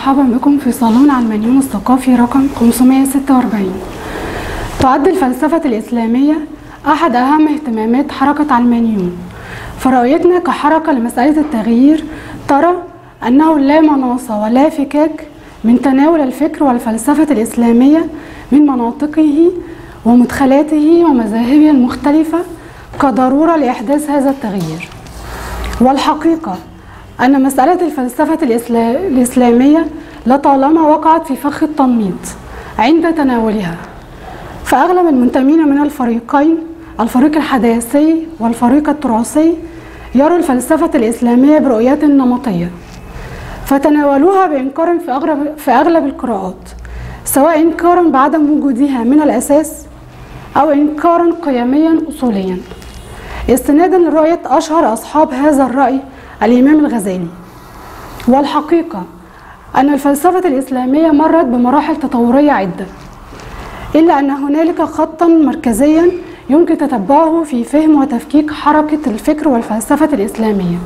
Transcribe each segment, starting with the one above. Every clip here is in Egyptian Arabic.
ومرحبا بكم في صالون علمانيون الثقافي رقم 546 تعد الفلسفة الإسلامية أحد أهم اهتمامات حركة علمانيون فرؤيتنا كحركة لمسألة التغيير ترى أنه لا مناص ولا فكاك من تناول الفكر والفلسفة الإسلامية من مناطقه ومدخلاته ومذاهبه المختلفة كضرورة لإحداث هذا التغيير والحقيقة أن مسألة الفلسفة الإسلامية لطالما وقعت في فخ التنميط عند تناولها فأغلب المنتمين من الفريقين الفريق الحداثي والفريق التراثي يروا الفلسفة الإسلامية برؤية نمطية فتناولوها بإنكار في أغلب, في أغلب القراءات سواء إنكارا بعدم وجودها من الأساس أو إنكارا قيميا أصوليا استنادا لرؤية أشهر أصحاب هذا الرأي الإمام الغزالي والحقيقة أن الفلسفة الإسلامية مرت بمراحل تطورية عدة إلا أن هنالك خطا مركزيا يمكن تتبعه في فهم وتفكيك حركة الفكر والفلسفة الإسلامية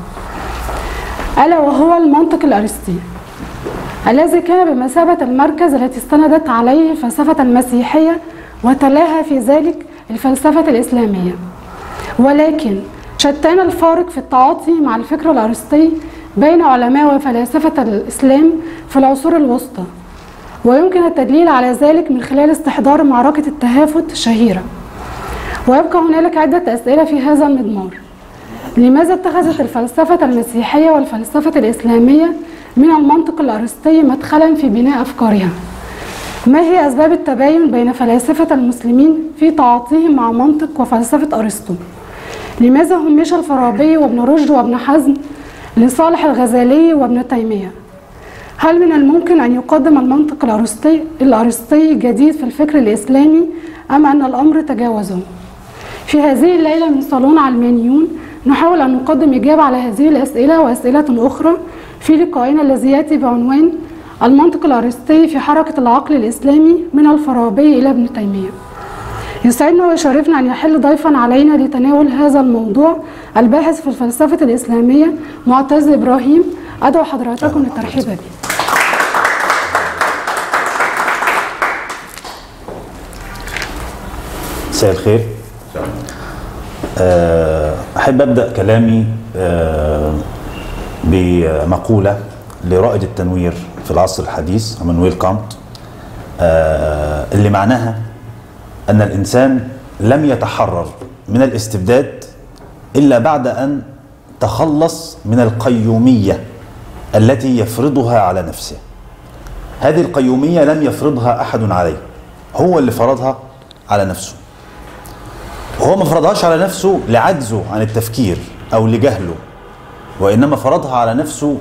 ألا وهو المنطق الأرسطي الذي كان بمثابة المركز التي استندت عليه الفلسفة المسيحية وتلاها في ذلك الفلسفة الإسلامية ولكن شتان الفارق في التعاطي مع الفكر الأرسطي بين علماء وفلاسفة الإسلام في العصور الوسطى ويمكن التدليل على ذلك من خلال استحضار معركة التهافت الشهيرة ويبقى هنالك عدة أسئلة في هذا المضمار لماذا اتخذت الفلسفة المسيحية والفلسفة الإسلامية من المنطق الأرسطي مدخلا في بناء أفكارها؟ ما هي أسباب التباين بين فلاسفة المسلمين في تعاطيهم مع منطق وفلسفة أرسطو؟ لماذا همش الفارابي وابن رشد وابن حزم لصالح الغزالي وابن تيمية؟ هل من الممكن أن يقدم المنطق الأرسطي الأرسطي جديد في الفكر الإسلامي أم أن الأمر تجاوزه؟ في هذه الليلة من صالون علمانيون نحاول أن نقدم إجابة على هذه الأسئلة وأسئلة أخرى في لقائنا الذي يأتي بعنوان المنطق الأرسطي في حركة العقل الإسلامي من الفارابي إلى ابن تيمية يسعدنا ويشرفنا أن يحل ضيفا علينا لتناول هذا الموضوع الباحث في الفلسفة الإسلامية معتز إبراهيم أدعو حضراتكم للترحيب به مساء الخير أحب أبدأ كلامي بمقولة لرائد التنوير في العصر الحديث مانويل كانت اللي معناها أن الإنسان لم يتحرر من الاستبداد إلا بعد أن تخلص من القيومية التي يفرضها على نفسه هذه القيومية لم يفرضها أحد عليه هو اللي فرضها على نفسه وهو ما فرضهاش على نفسه لعجزه عن التفكير أو لجهله وإنما فرضها على نفسه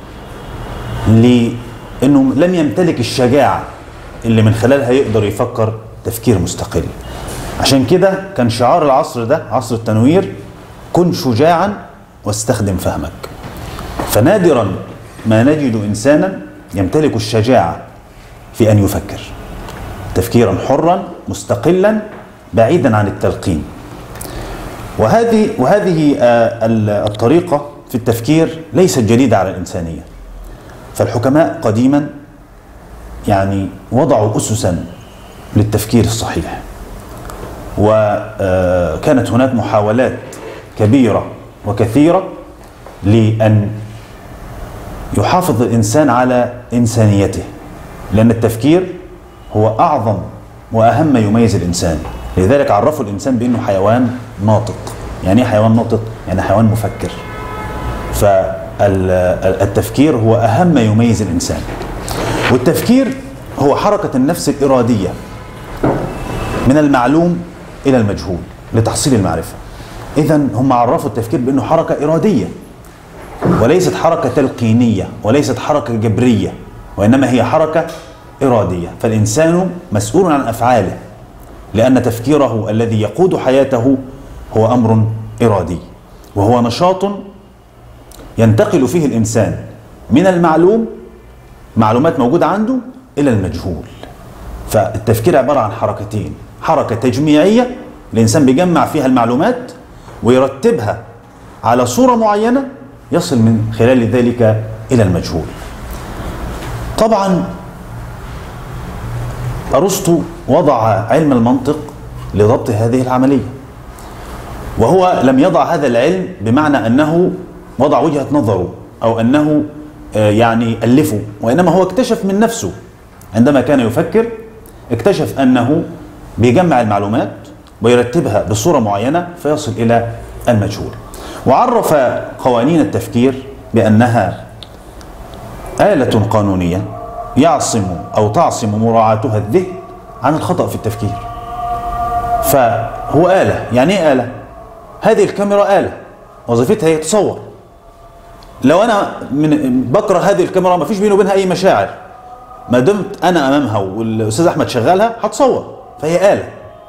لأنه لم يمتلك الشجاعة اللي من خلالها يقدر يفكر تفكير مستقل عشان كده كان شعار العصر ده عصر التنوير كن شجاعا واستخدم فهمك فنادرا ما نجد إنسانا يمتلك الشجاعة في أن يفكر تفكيرا حرا مستقلا بعيدا عن التلقين وهذه وهذه الطريقة في التفكير ليست جديدة على الإنسانية فالحكماء قديما يعني وضعوا أسسا للتفكير الصحيح وكانت هناك محاولات كبيرة وكثيرة لأن يحافظ الإنسان على إنسانيته لأن التفكير هو أعظم وأهم ما يميز الإنسان لذلك عرفوا الإنسان بأنه حيوان ناطق يعني إيه حيوان ناطق؟ يعني حيوان مفكر فالتفكير هو أهم ما يميز الإنسان والتفكير هو حركة النفس الإرادية من المعلوم إلى المجهول لتحصيل المعرفة إذا هم عرفوا التفكير بأنه حركة إرادية وليست حركة تلقينية وليست حركة جبرية وإنما هي حركة إرادية فالإنسان مسؤول عن أفعاله لأن تفكيره الذي يقود حياته هو أمر إرادي وهو نشاط ينتقل فيه الإنسان من المعلوم معلومات موجودة عنده إلى المجهول فالتفكير عبارة عن حركتين حركة تجميعية الإنسان بيجمع فيها المعلومات ويرتبها على صورة معينة يصل من خلال ذلك إلى المجهول طبعا ارسطو وضع علم المنطق لضبط هذه العمليه وهو لم يضع هذا العلم بمعنى انه وضع وجهه نظره او انه آه، يعني الفه وانما هو اكتشف من نفسه عندما كان يفكر اكتشف انه بيجمع المعلومات ويرتبها بصوره معينه فيصل الى المجهول وعرف قوانين التفكير بانها آلة قانونية يعصم أو تعصم مراعاتها الذهن عن الخطأ في التفكير فهو آلة يعني إيه آلة؟ هذه الكاميرا آلة وظيفتها هي تصور لو أنا من بكره هذه الكاميرا ما فيش بيني وبينها أي مشاعر ما دمت أنا أمامها والأستاذ أحمد شغالها هتصور فهي آلة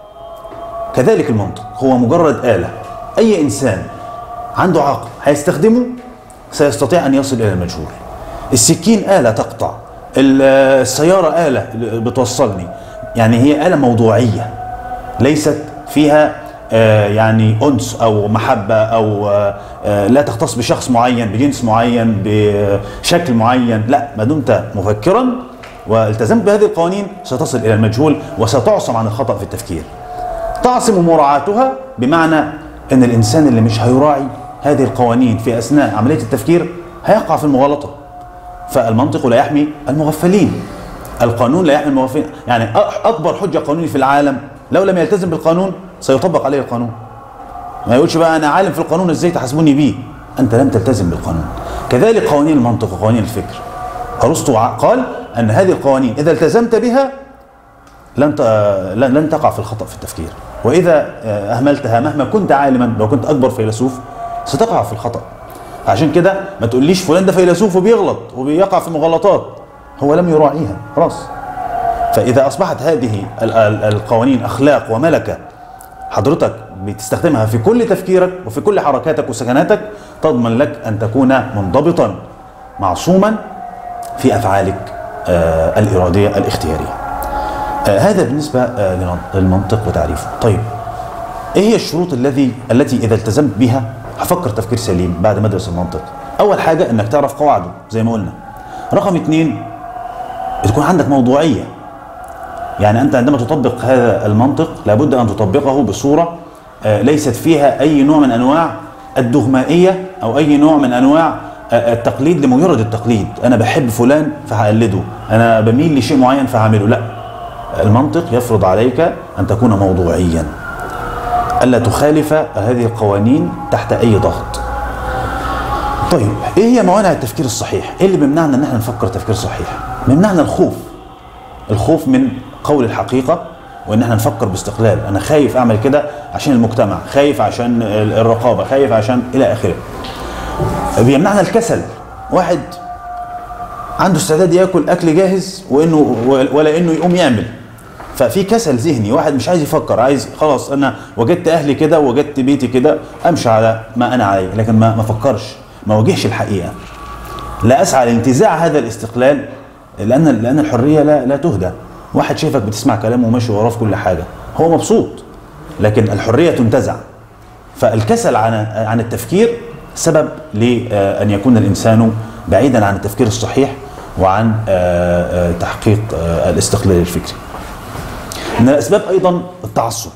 كذلك المنطق هو مجرد آلة أي إنسان عنده عقل هيستخدمه سيستطيع أن يصل إلى المجهول السكين آلة تقطع ال- السيارة آلة بتوصلني يعني هي آلة موضوعية ليست فيها آه، يعني أنس أو محبة أو آه، آه، لا تختص بشخص معين بجنس معين بشكل معين لا ما دمت مفكرا والتزمت بهذه القوانين ستصل إلى المجهول وستعصم عن الخطأ في التفكير تعصم مراعاتها بمعنى ان الانسان اللي مش هيراعي هذه القوانين في اثناء عمليه التفكير هيقع في المغالطه فالمنطق لا يحمي المغفلين القانون لا يحمي المغفلين يعني أ- اكبر حجه قانوني في العالم لو لم يلتزم بالقانون سيطبق عليه القانون ما يقولش بقى انا عالم في القانون ازاي تحاسبوني بيه انت لم تلتزم بالقانون كذلك قوانين المنطق وقوانين الفكر ارسطو ع- قال ان هذه القوانين اذا التزمت بها لن ت- لن لن تقع في الخطا في التفكير واذا آه، اهملتها مهما كنت عالما لو كنت اكبر فيلسوف ستقع في الخطا عشان كده ما تقوليش فلان ده فيلسوف وبيغلط وبيقع في مغالطات هو لم يراعيها خلاص فاذا اصبحت هذه ال- ال- القوانين اخلاق وملكه حضرتك بتستخدمها في كل تفكيرك وفي كل حركاتك وسكناتك تضمن لك ان تكون منضبطا معصوما في افعالك آه، الاراديه الاختياريه آه، هذا بالنسبة آه، للمن- للمنطق وتعريفه طيب ايه هي الشروط الذي التي اذا التزمت بها هفكر تفكير سليم بعد ما ادرس المنطق اول حاجة انك تعرف قواعده زي ما قلنا رقم اثنين تكون عندك موضوعية يعني انت عندما تطبق هذا المنطق لابد ان تطبقه بصورة آه، ليست فيها اي نوع من انواع الدغمائية او اي نوع من انواع آه، التقليد لمجرد التقليد انا بحب فلان فهقلده انا بميل لشيء معين فهعمله لا المنطق يفرض عليك ان تكون موضوعيا الا تخالف هذه القوانين تحت اي ضغط طيب ايه هي موانع التفكير الصحيح ايه اللي بيمنعنا ان احنا نفكر تفكير صحيح بيمنعنا الخوف الخوف من قول الحقيقه وان احنا نفكر باستقلال انا خايف اعمل كده عشان المجتمع خايف عشان ال- الرقابه خايف عشان الى اخره بيمنعنا الكسل واحد عنده استعداد ياكل اكل جاهز وانه ولا انه يقوم يعمل ففي كسل ذهني واحد مش عايز يفكر عايز خلاص انا وجدت اهلي كده وجدت بيتي كده امشي على ما انا عليه لكن ما ما افكرش ما واجهش الحقيقه لا اسعى لانتزاع هذا الاستقلال لان لان الحريه لا لا تهدى واحد شايفك بتسمع كلامه وماشي وراه في كل حاجه هو مبسوط لكن الحريه تنتزع فالكسل عن عن التفكير سبب لان يكون الانسان بعيدا عن التفكير الصحيح وعن آه، آه، تحقيق آه، الاستقلال الفكري. من الاسباب ايضا التعصب.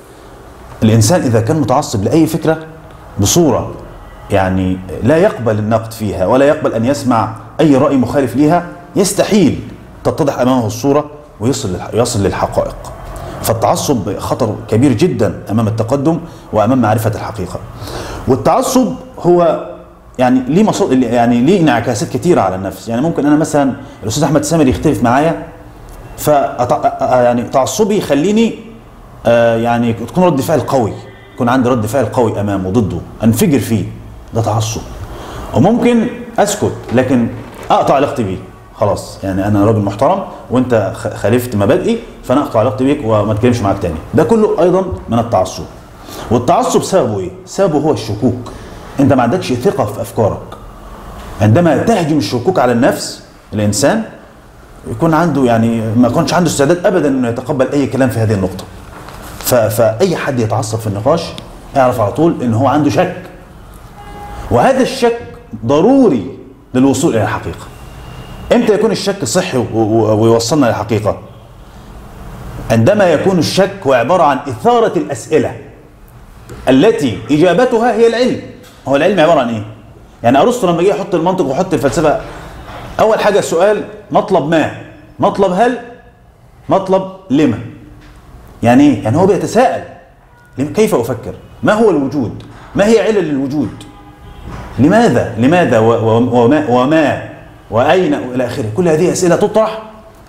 الانسان اذا كان متعصب لاي فكره بصوره يعني لا يقبل النقد فيها ولا يقبل ان يسمع اي راي مخالف ليها يستحيل تتضح امامه الصوره ويصل للح- يصل للحقائق. فالتعصب خطر كبير جدا امام التقدم وامام معرفه الحقيقه. والتعصب هو يعني ليه مصو... يعني ليه انعكاسات كثيره على النفس، يعني ممكن انا مثلا الاستاذ احمد سامر يختلف معايا ف يعني تعصبي يخليني آه، يعني تكون رد فعل قوي يكون عندي رد فعل قوي امامه ضده انفجر فيه ده تعصب وممكن اسكت لكن اقطع علاقتي بيه خلاص يعني انا راجل محترم وانت خ- خالفت مبادئي فانا اقطع علاقتي بيك وما اتكلمش معاك تاني ده كله ايضا من التعصب والتعصب سببه ايه سببه هو الشكوك انت ما عندكش ثقه في افكارك عندما تهجم الشكوك على النفس الانسان يكون عنده يعني ما يكونش عنده استعداد ابدا انه يتقبل اي كلام في هذه النقطه ف- فاي حد يتعصب في النقاش اعرف على طول ان هو عنده شك وهذا الشك ضروري للوصول الى الحقيقه امتى يكون الشك صحي و- و- ويوصلنا للحقيقه عندما يكون الشك هو عباره عن اثاره الاسئله التي اجابتها هي العلم هو العلم عباره عن ايه يعني ارسطو لما جه يحط المنطق ويحط الفلسفه اول حاجه السؤال مطلب ما مطلب هل مطلب لما يعني ايه يعني هو بيتساءل لم- كيف افكر ما هو الوجود ما هي علل الوجود لماذا لماذا و- و- وما وما واين والى اخره كل هذه اسئله تطرح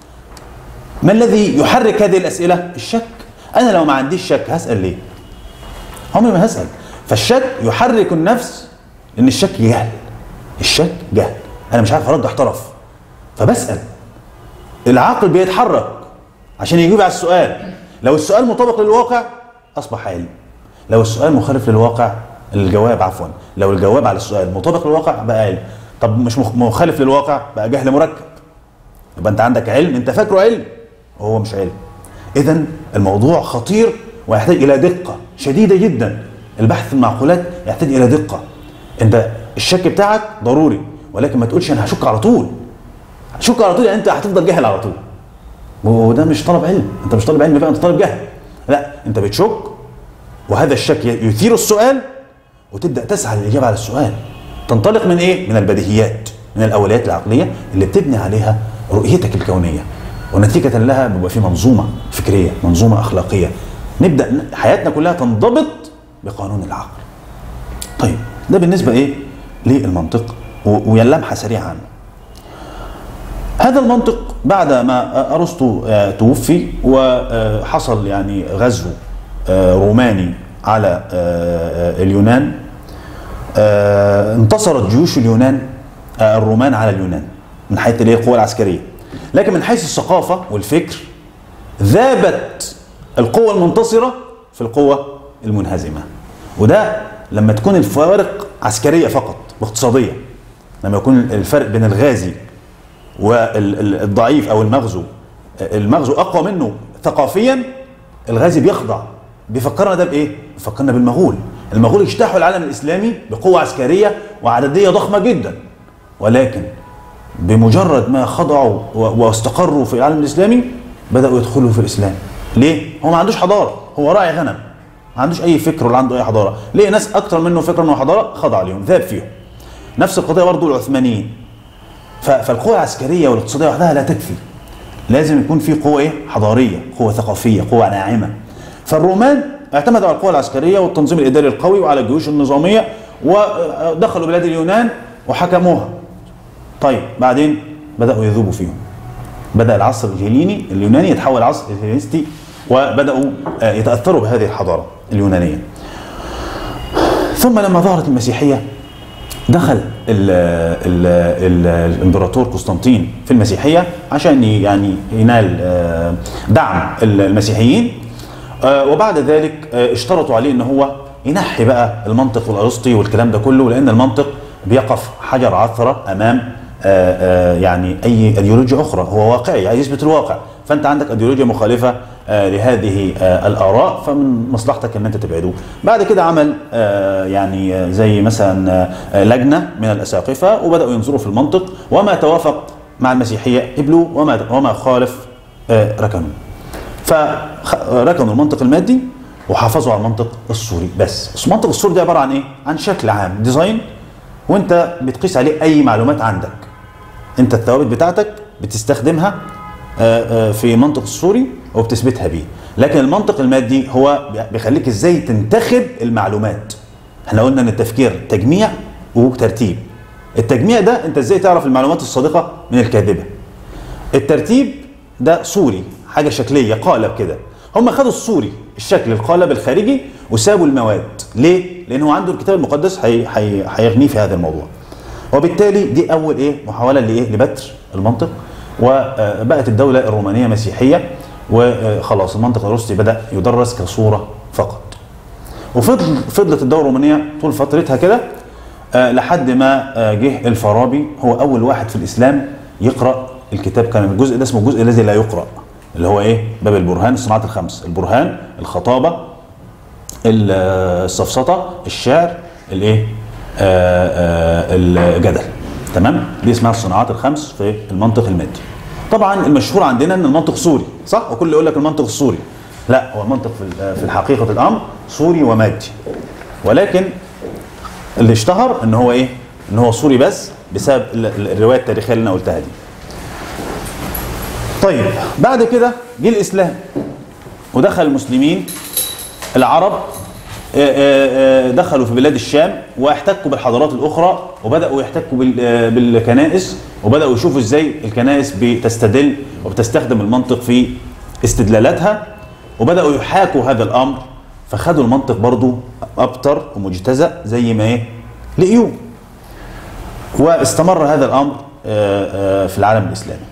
ما الذي يحرك هذه الاسئله الشك انا لو ما عنديش شك هسال ليه عمري ما هسال فالشك يحرك النفس لان الشك جهل الشك جهل انا مش عارف ارد احترف فبسال العقل بيتحرك عشان يجيب على السؤال لو السؤال مطابق للواقع اصبح علم لو السؤال مخالف للواقع الجواب عفوا لو الجواب على السؤال مطابق للواقع بقى علم طب مش مخ- مخالف للواقع بقى جهل مركب يبقى انت عندك علم انت فاكره علم وهو مش علم اذا الموضوع خطير ويحتاج الى دقه شديده جدا البحث في المعقولات يحتاج الى دقه انت الشك بتاعك ضروري ولكن ما تقولش انا هشك على طول هشك على طول يعني انت هتفضل جاهل على طول وده مش طلب علم انت مش طالب علم بقى انت طالب جهل لا انت بتشك وهذا الشك يثير السؤال وتبدا تسعى للاجابه على السؤال تنطلق من ايه من البديهيات من الاوليات العقليه اللي بتبني عليها رؤيتك الكونيه ونتيجه لها بيبقى في منظومه فكريه منظومه اخلاقيه نبدا ن- حياتنا كلها تنضبط بقانون العقل طيب ده بالنسبه ايه للمنطق و- ويلمحه سريعه عنه هذا المنطق بعد ما ارسطو آه، توفي وحصل يعني غزو آه، روماني على آه، آه، اليونان آه، انتصرت جيوش اليونان آه، الرومان على اليونان من حيث اللي هي القوة العسكرية لكن من حيث الثقافة والفكر ذابت القوة المنتصرة في القوة المنهزمة وده لما تكون الفوارق عسكرية فقط واقتصادية لما يكون الفرق بين الغازي والضعيف او المغزو المغزو اقوى منه ثقافيا الغازي بيخضع بيفكرنا ده بايه؟ بيفكرنا بالمغول المغول اجتاحوا العالم الاسلامي بقوه عسكريه وعدديه ضخمه جدا ولكن بمجرد ما خضعوا و- واستقروا في العالم الاسلامي بداوا يدخلوا في الاسلام ليه؟ هو ما عندوش حضاره هو راعي غنم ما عندوش اي فكر ولا عنده اي حضاره ليه ناس اكتر منه فكرا وحضاره خضع ليهم ذاب فيهم نفس القضيه برضه العثمانيين ف- فالقوة العسكرية والاقتصادية وحدها لا تكفي لازم يكون في قوة ايه؟ حضارية، قوة ثقافية، قوة ناعمة. فالرومان اعتمدوا على القوة العسكرية والتنظيم الإداري القوي وعلى الجيوش النظامية ودخلوا بلاد اليونان وحكموها. طيب بعدين بدأوا يذوبوا فيهم. بدأ العصر الهيليني اليوناني يتحول العصر الهيلينستي وبدأوا آه، يتأثروا بهذه الحضارة اليونانية. ثم لما ظهرت المسيحية دخل ال ال ال الامبراطور قسطنطين في المسيحيه عشان ي- يعني ينال آه، دعم المسيحيين آه، وبعد ذلك آه، اشترطوا عليه ان هو ينحي بقى المنطق والارسطي والكلام ده كله لان المنطق بيقف حجر عثره امام آه، آه، يعني اي ايديولوجيا اخرى هو واقعي عايز يثبت الواقع فانت عندك ايديولوجيا مخالفه آه، لهذه آه، الاراء فمن مصلحتك ان انت تبعده بعد كده عمل آه، يعني آه، زي مثلا آه، آه، لجنه من الاساقفه وبداوا ينظروا في المنطق وما توافق مع المسيحيه قبلوا وما وما خالف آه، ركنوا فركنوا المنطق المادي وحافظوا على المنطق الصوري بس بس المنطق الصوري ده عباره عن ايه عن شكل عام ديزاين وانت بتقيس عليه اي معلومات عندك انت الثوابت بتاعتك بتستخدمها آه، آه، في منطق الصوري وبتثبتها بيه لكن المنطق المادي هو بيخليك ازاي تنتخب المعلومات احنا قلنا ان التفكير تجميع وترتيب التجميع ده انت ازاي تعرف المعلومات الصادقه من الكاذبه الترتيب ده صوري حاجه شكليه قالب كده هم خدوا الصوري الشكل القالب الخارجي وسابوا المواد ليه لان هو عنده الكتاب المقدس هي- هي- هيغنيه في هذا الموضوع وبالتالي دي اول ايه محاوله لايه لبتر المنطق وبقت الدوله الرومانيه مسيحيه وخلاص المنطق الارسطي بدا يدرس كصوره فقط وفضل فضلت الدوله الرومانيه طول فترتها كده آه، لحد ما آه، جه الفارابي هو اول واحد في الاسلام يقرا الكتاب كان الجزء ده اسمه الجزء الذي لا يقرا اللي هو ايه باب البرهان الصناعات الخمس البرهان الخطابه ال- السفسطه الشعر الايه آه، آه، الجدل تمام دي اسمها الصناعات الخمس في المنطق المادي طبعا المشهور عندنا ان المنطق سوري صح وكل يقول لك المنطق السوري لا هو المنطق في في حقيقه الامر سوري ومادي ولكن اللي اشتهر ان هو ايه ان هو سوري بس بسبب ال- ال- الروايه التاريخيه اللي انا قلتها دي طيب بعد كده جه الاسلام ودخل المسلمين العرب آه، آه، آه، دخلوا في بلاد الشام واحتكوا بالحضارات الاخرى وبداوا يحتكوا بال- آه، بالكنائس وبداوا يشوفوا ازاي الكنائس بتستدل وبتستخدم المنطق في استدلالاتها وبداوا يحاكوا هذا الامر فخدوا المنطق برضو ابتر ومجتزأ زي ما ايه لقيوه واستمر هذا الامر آه، آه، في العالم الاسلامي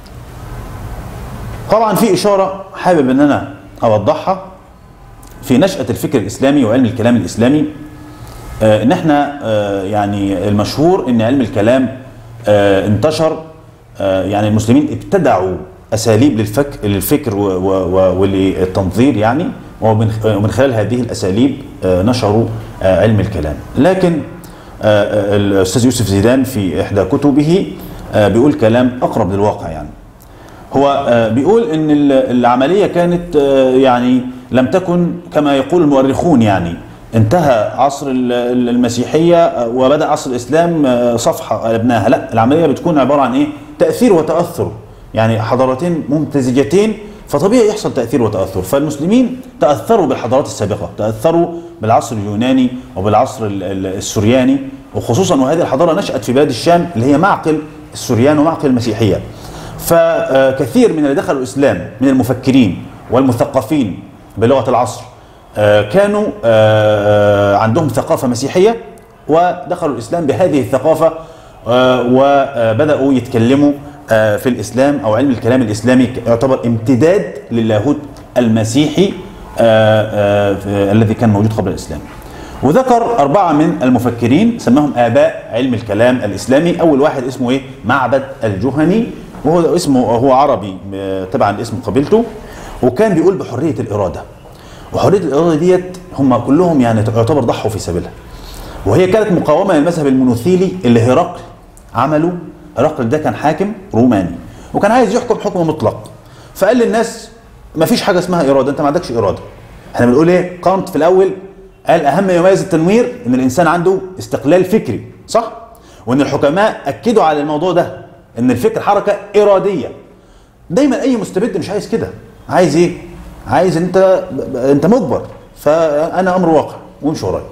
طبعا في اشاره حابب ان انا اوضحها في نشأة الفكر الإسلامي وعلم الكلام الإسلامي آه، إن إحنا آه، يعني المشهور إن علم الكلام آه، انتشر آه، يعني المسلمين ابتدعوا أساليب للفك للفكر و- و- و- وللتنظير يعني ومن ومن خلال هذه الأساليب آه، نشروا آه، علم الكلام لكن آه، آه، الأستاذ يوسف زيدان في إحدى كتبه آه، بيقول كلام أقرب للواقع يعني هو آه، بيقول ان ال- العمليه كانت آه، يعني لم تكن كما يقول المؤرخون يعني انتهى عصر ال- ال- المسيحيه آه، وبدا عصر الاسلام آه، صفحه قلبناها لا العمليه بتكون عباره عن ايه تاثير وتاثر يعني حضارتين ممتزجتين فطبيعي يحصل تاثير وتاثر فالمسلمين تاثروا بالحضارات السابقه تاثروا بالعصر اليوناني وبالعصر ال- ال- السرياني وخصوصا وهذه الحضاره نشات في بلاد الشام اللي هي معقل السريان ومعقل المسيحيه فكثير من اللي دخلوا الاسلام من المفكرين والمثقفين بلغه العصر آه، كانوا آه، عندهم ثقافه مسيحيه ودخلوا الاسلام بهذه الثقافه آه، وبداوا يتكلموا آه، في الاسلام او علم الكلام الاسلامي يعتبر امتداد للاهوت المسيحي آه، آه، في- الذي كان موجود قبل الاسلام. وذكر أربعة من المفكرين سماهم آباء علم الكلام الإسلامي أول واحد اسمه إيه معبد الجهني وهو اسمه هو عربي آه، تبعا لاسم قبيلته وكان بيقول بحرية الإرادة وحرية الإرادة ديت هم كلهم يعني يعتبر ضحوا في سبيلها وهي كانت مقاومة للمذهب المنوثيلي اللي هرقل عمله هرقل ده كان حاكم روماني وكان عايز يحكم حكم مطلق فقال للناس ما فيش حاجة اسمها إرادة أنت ما عندكش إرادة احنا بنقول ايه كانت في الأول قال أهم ما يميز التنوير إن الإنسان عنده استقلال فكري صح؟ وإن الحكماء أكدوا على الموضوع ده إن الفكر حركة إرادية دايما اي مستبد مش عايز كده عايز ايه عايز انت انت مجبر فانا امر واقع وامشي ورايا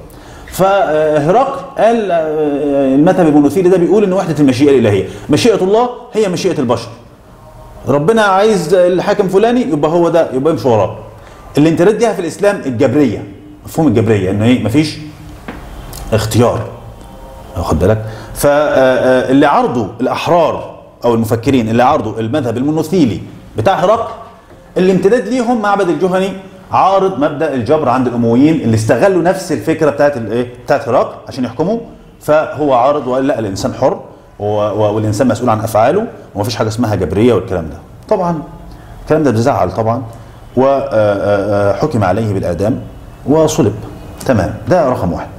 فهرقل قال آه، المذهب المونوثيلي ده بيقول ان وحده المشيئه الالهيه مشيئه الله هي مشيئه البشر ربنا عايز الحاكم فلاني يبقى هو ده يبقى يمشي وراه الانترنت دي في الاسلام الجبريه مفهوم الجبريه انه ايه مفيش اختيار واخد بالك فاللي عرضوا الاحرار او المفكرين اللي عرضوا المذهب المونوثيلي بتاع هرقل الامتداد ليهم معبد الجهني عارض مبدا الجبر عند الامويين اللي استغلوا نفس الفكره بتاعت الايه بتاعت هرقل عشان يحكموا فهو عارض وقال لا الانسان حر و- و- والانسان مسؤول عن افعاله ومفيش حاجه اسمها جبريه والكلام ده طبعا الكلام ده بيزعل طبعا وحكم عليه بالاعدام وصلب تمام ده رقم واحد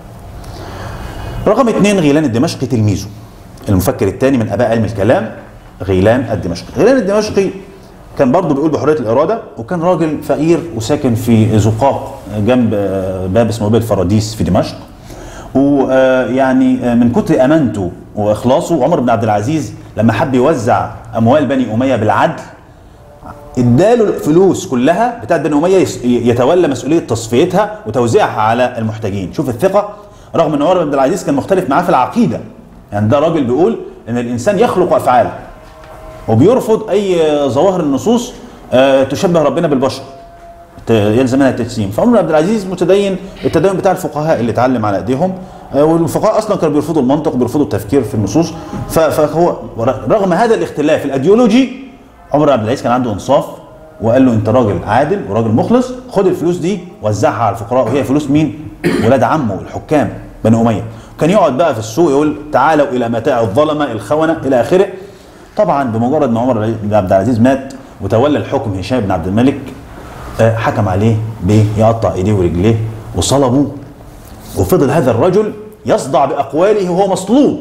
رقم اثنين غيلان الدمشقي تلميذه المفكر الثاني من اباء علم الكلام غيلان الدمشقي غيلان الدمشقي كان برضه بيقول بحريه الاراده وكان راجل فقير وساكن في زقاق جنب آه، باب اسمه باب الفراديس في دمشق ويعني من كتر امانته واخلاصه عمر بن عبد العزيز لما حب يوزع اموال بني اميه بالعدل اداله الفلوس كلها بتاعت بني اميه يس- يتولى مسؤوليه تصفيتها وتوزيعها على المحتاجين شوف الثقه رغم ان عمر بن عبد العزيز كان مختلف معاه في العقيده يعني ده راجل بيقول ان الانسان يخلق افعاله وبيرفض اي ظواهر النصوص آه، تشبه ربنا بالبشر ت- يلزمنا التجسيم فعمر بن عبد العزيز متدين التدين بتاع الفقهاء اللي اتعلم على ايديهم آه، والفقهاء اصلا كانوا بيرفضوا المنطق بيرفضوا التفكير في النصوص ف- فهو رغم هذا الاختلاف الايديولوجي عمر بن عبد العزيز كان عنده انصاف وقال له انت راجل عادل وراجل مخلص خد الفلوس دي وزعها على الفقراء وهي فلوس مين؟ ولاد عمه الحكام بني اميه كان يقعد بقى في السوق يقول تعالوا الى متاع الظلمه الخونه الى اخره طبعا بمجرد ما عمر بن عبد العزيز مات وتولى الحكم هشام بن عبد الملك آه، حكم عليه بايه؟ يقطع ايديه ورجليه وصلبوه وفضل هذا الرجل يصدع باقواله وهو مصلوب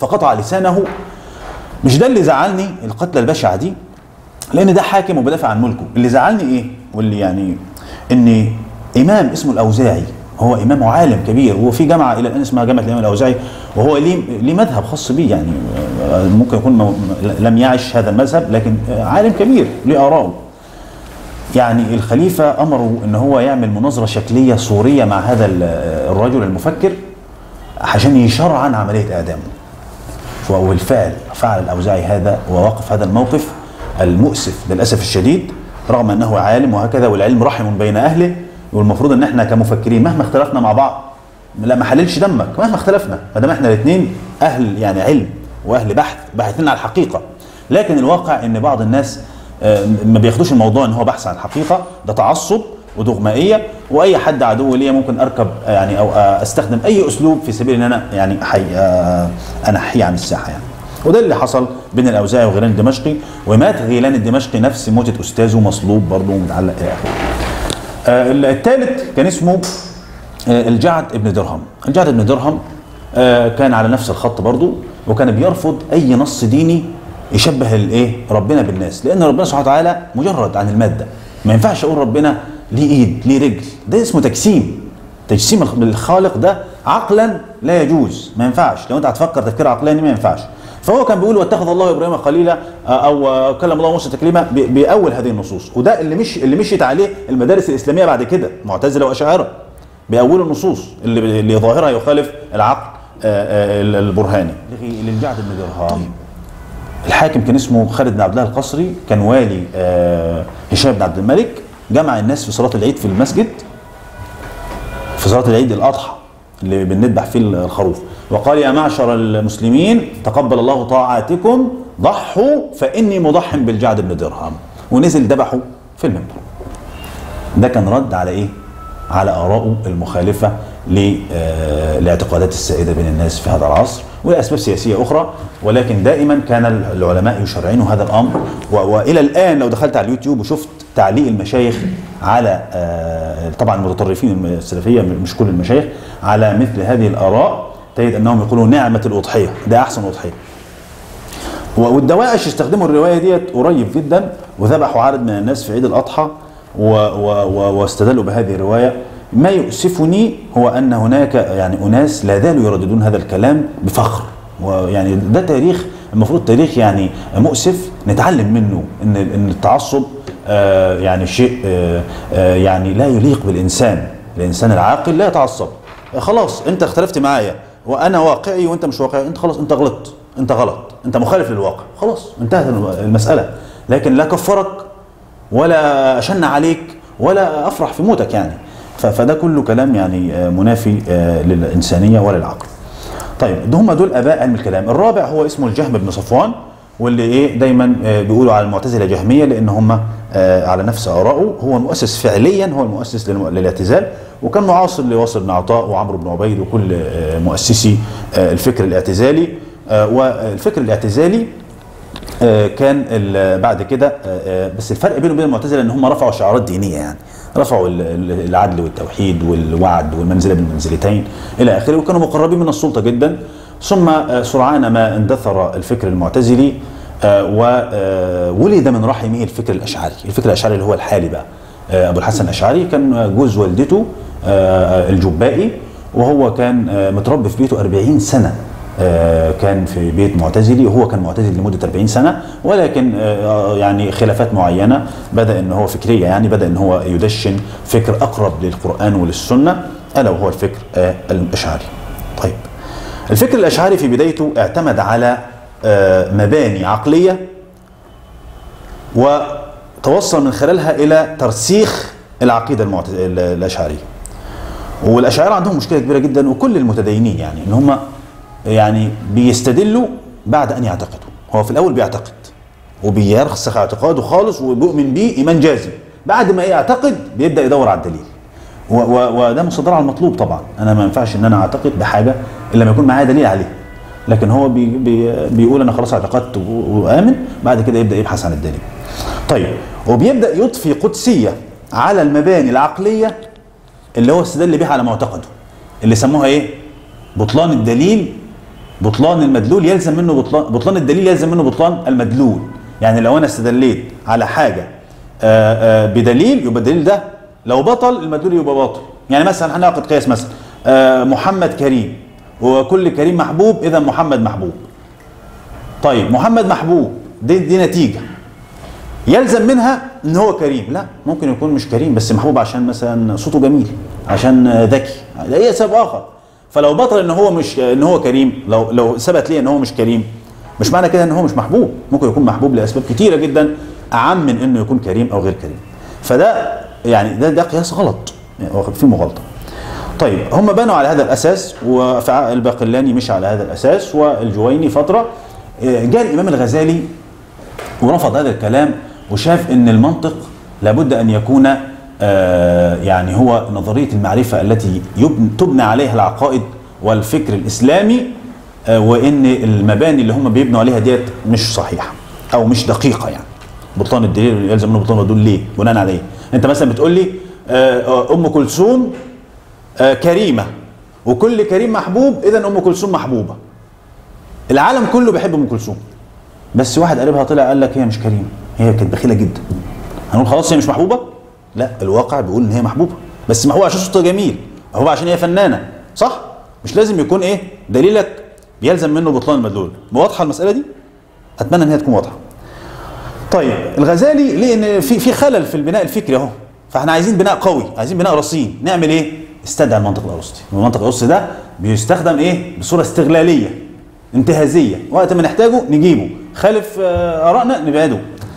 فقطع لسانه مش ده اللي زعلني القتلة البشعة دي لان ده حاكم وبدافع عن ملكه اللي زعلني ايه واللي يعني ان امام اسمه الاوزاعي هو امام وعالم كبير وفي جامعه الى الان اسمها جامعه الامام الاوزاعي وهو ليه ليه مذهب خاص بيه يعني آه، ممكن يكون مو- لم يعش هذا المذهب لكن آه، عالم كبير ليه اراءه يعني الخليفه امره ان هو يعمل مناظره شكليه صوريه مع هذا ال- الرجل المفكر عشان يشرعن عمليه اعدامه وبالفعل فعل الاوزاعي هذا ووقف هذا الموقف المؤسف للاسف الشديد رغم انه عالم وهكذا والعلم رحم بين اهله والمفروض ان احنا كمفكرين مهما اختلفنا مع بعض لا ما حللش دمك مهما اختلفنا ما دام احنا الاثنين اهل يعني علم واهل بحث باحثين عن الحقيقه لكن الواقع ان بعض الناس آه، ما بياخدوش الموضوع ان هو بحث عن الحقيقه ده تعصب ودغمائيه واي حد عدو ليا ممكن اركب آه، يعني او آه، استخدم اي اسلوب في سبيل ان انا يعني حي آه، انحيه عن الساحه يعني وده اللي حصل بين الاوزاعي وغيلان الدمشقي ومات غيلان الدمشقي نفس موتة استاذه مصلوب برضه ومتعلق الى اخره. آه، الثالث كان اسمه آه، الجعد ابن درهم الجعد ابن درهم آه، كان على نفس الخط برضه وكان بيرفض اي نص ديني يشبه الايه ربنا بالناس لان ربنا سبحانه وتعالى مجرد عن الماده ما ينفعش اقول ربنا ليه ايد ليه رجل ده اسمه تجسيم تجسيم الخ- الخالق ده عقلا لا يجوز ما ينفعش لو انت هتفكر تفكير عقلاني ما ينفعش فهو كان بيقول واتخذ الله ابراهيم خليلا آه، او آه، كلم الله موسى تكليما بي- بيأول هذه النصوص وده اللي مش اللي مشيت عليه المدارس الاسلاميه بعد كده معتزله واشاعره بيأولوا النصوص اللي اللي ظاهرها يخالف العقل آه، آه، البرهاني للجعد بن درهم الحاكم كان اسمه خالد بن عبد الله القصري كان والي آه، هشام بن عبد الملك جمع الناس في صلاه العيد في المسجد في صلاه العيد الاضحى اللي بنذبح فيه الخروف وقال يا معشر المسلمين تقبل الله طاعاتكم ضحوا فاني مضح بالجعد بن درهم ونزل ذبحه في المنبر ده كان رد على ايه؟ على آرائه المخالفة ل- آه، لاعتقادات السائدة بين الناس في هذا العصر ولأسباب سياسية أخرى ولكن دائما كان العلماء يشرعنوا هذا الأمر و- وإلى الآن لو دخلت على اليوتيوب وشفت تعليق المشايخ على آه، طبعا المتطرفين السلفية مش كل المشايخ على مثل هذه الآراء تجد أنهم يقولون نعمة الأضحية ده أحسن أضحية والدواعش استخدموا الروايه ديت قريب جدا وذبحوا عدد من الناس في عيد الاضحى و و و واستدلوا بهذه الروايه ما يؤسفني هو ان هناك يعني اناس لا زالوا يرددون هذا الكلام بفخر ويعني ده تاريخ المفروض تاريخ يعني مؤسف نتعلم منه ان ان التعصب آه يعني شيء آه آه يعني لا يليق بالانسان الانسان العاقل لا يتعصب خلاص انت اختلفت معايا وانا واقعي وانت مش واقعي انت خلاص انت غلطت انت غلط انت مخالف للواقع خلاص انتهت المساله لكن لا كفرك ولا اشن عليك ولا افرح في موتك يعني ف- فده كله كلام يعني آه، منافي آه، للانسانيه وللعقل طيب ده هم دول اباء علم الكلام الرابع هو اسمه الجهم بن صفوان واللي ايه دايما آه، بيقولوا على المعتزله جهميه لان هم آه، على نفس ارائه هو المؤسس فعليا هو المؤسس للم- للاعتزال وكان معاصر لواصل بن عطاء وعمرو بن عبيد وكل آه، مؤسسي آه، الفكر الاعتزالي آه، والفكر الاعتزالي آه، كان ال- بعد كده آه، آه، بس الفرق بينه وبين المعتزله ان هم رفعوا شعارات دينيه يعني رفعوا ال- ال- العدل والتوحيد والوعد والمنزله بالمنزلتين الى اخره وكانوا مقربين من السلطه جدا ثم آه، سرعان ما اندثر الفكر المعتزلي وولد من رحمه الفكر الاشعري الفكر الاشعري اللي هو الحالي بقى آه، ابو الحسن الاشعري كان جوز والدته آه، الجبائي وهو كان آه، متربي في بيته 40 سنه آه، كان في بيت معتزلي وهو كان معتزل لمده 40 سنه ولكن آه، يعني خلافات معينه بدا ان هو فكريه يعني بدا ان هو يدشن فكر اقرب للقران وللسنه الا وهو الفكر آه، الاشعري. طيب الفكر الاشعري في بدايته اعتمد على آه، مباني عقليه وتوصل من خلالها الى ترسيخ العقيده المعت... ال- الاشعريه. والاشاعره عندهم مشكله كبيره جدا وكل المتدينين يعني ان هم يعني بيستدلوا بعد ان يعتقدوا هو في الاول بيعتقد وبيرسخ اعتقاده خالص وبيؤمن بيه ايمان جازم بعد ما يعتقد بيبدا يدور على الدليل و- و- وده مصدر على المطلوب طبعا انا ما ينفعش ان انا اعتقد بحاجه الا لما يكون معايا دليل عليه لكن هو بي بي بيقول انا خلاص اعتقدت و- وامن بعد كده يبدا يبحث عن الدليل طيب وبيبدا يضفي قدسيه على المباني العقليه اللي هو استدل بها على معتقده اللي سموها ايه بطلان الدليل بطلان المدلول يلزم منه بطلان بطلان الدليل يلزم منه بطلان المدلول يعني لو انا استدليت على حاجه آه، آه، بدليل يبقى الدليل ده لو بطل المدلول يبقى باطل يعني مثلا هناخد قياس مثلا آه، محمد كريم وكل كريم محبوب اذا محمد محبوب طيب محمد محبوب دي دي نتيجه يلزم منها ان هو كريم لا ممكن يكون مش كريم بس محبوب عشان مثلا صوته جميل عشان ذكي ده هي سبب اخر فلو بطل ان هو مش ان هو كريم لو لو ثبت لي ان هو مش كريم مش معنى كده ان هو مش محبوب ممكن يكون محبوب لاسباب كتيره جدا اعم من انه يكون كريم او غير كريم فده يعني ده ده قياس غلط يعني هو في مغالطه طيب هم بنوا على هذا الاساس والباقلاني مشى على هذا الاساس والجويني فتره جاء الامام الغزالي ورفض هذا الكلام وشاف ان المنطق لابد ان يكون آه، يعني هو نظريه المعرفه التي يبن تبنى عليها العقائد والفكر الاسلامي آه، وان المباني اللي هم بيبنوا عليها ديت مش صحيحه او مش دقيقه يعني بطلان الدليل يلزم منه بطلان الدليل ليه؟ بناء على ايه؟ انت مثلا بتقول لي آه، ام كلثوم آه، كريمه وكل كريم محبوب اذا ام كلثوم محبوبه العالم كله بيحب ام كلثوم بس واحد قريبها طلع قال لك هي مش كريمه هي كانت بخيله جدا هنقول خلاص هي مش محبوبه لا الواقع بيقول ان هي محبوبه بس محبوبه عشان صوتها جميل محبوبه عشان هي فنانه صح مش لازم يكون ايه دليلك بيلزم منه بطلان المدلول واضحه المساله دي اتمنى ان هي تكون واضحه طيب الغزالي ليه ان في في خلل في البناء الفكري اهو فاحنا عايزين بناء قوي عايزين بناء رصين نعمل ايه استدعي المنطق الارسطي المنطق الارسطي ده بيستخدم ايه بصوره استغلاليه انتهازيه وقت ما نحتاجه نجيبه خالف آه، ارائنا نبعده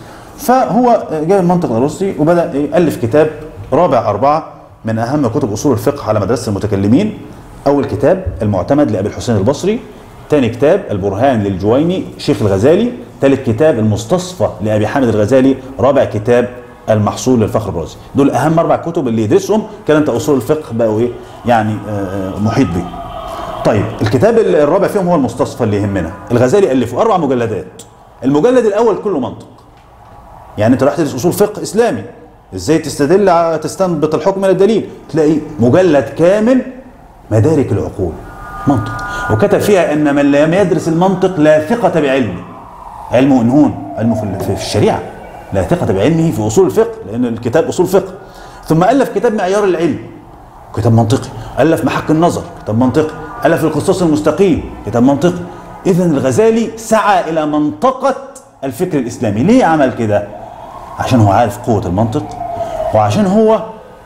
فهو آه، جاب المنطق الارسطي وبدا إيه؟ الف كتاب رابع اربعه من اهم كتب اصول الفقه على مدرسه المتكلمين اول كتاب المعتمد لابي الحسين البصري ثاني كتاب البرهان للجويني شيخ الغزالي ثالث كتاب المستصفى لابي حامد الغزالي رابع كتاب المحصول للفخر الرازي دول اهم اربع كتب اللي يدرسهم كده انت اصول الفقه بقوا ايه يعني آه، آه، محيط بيه طيب الكتاب الرابع فيهم هو المستصفى اللي يهمنا الغزالي الفه اربع مجلدات المجلد الاول كله منطق يعني انت راح تدرس اصول فقه اسلامي ازاي تستدل ع- تستنبط الحكم من الدليل تلاقي مجلد كامل مدارك العقول منطق وكتب فيها ان من لم يدرس المنطق لا ثقه بعلمه علمه ان هون علمه في- في في الشريعه لا ثقه بعلمه في اصول الفقه لان الكتاب اصول فقه ثم الف كتاب معيار العلم كتاب منطقي الف محك النظر كتاب منطقي الف القصاص المستقيم كتاب منطقي اذا الغزالي سعى الى منطقه الفكر الاسلامي ليه عمل كده عشان هو عارف قوه المنطق وعشان هو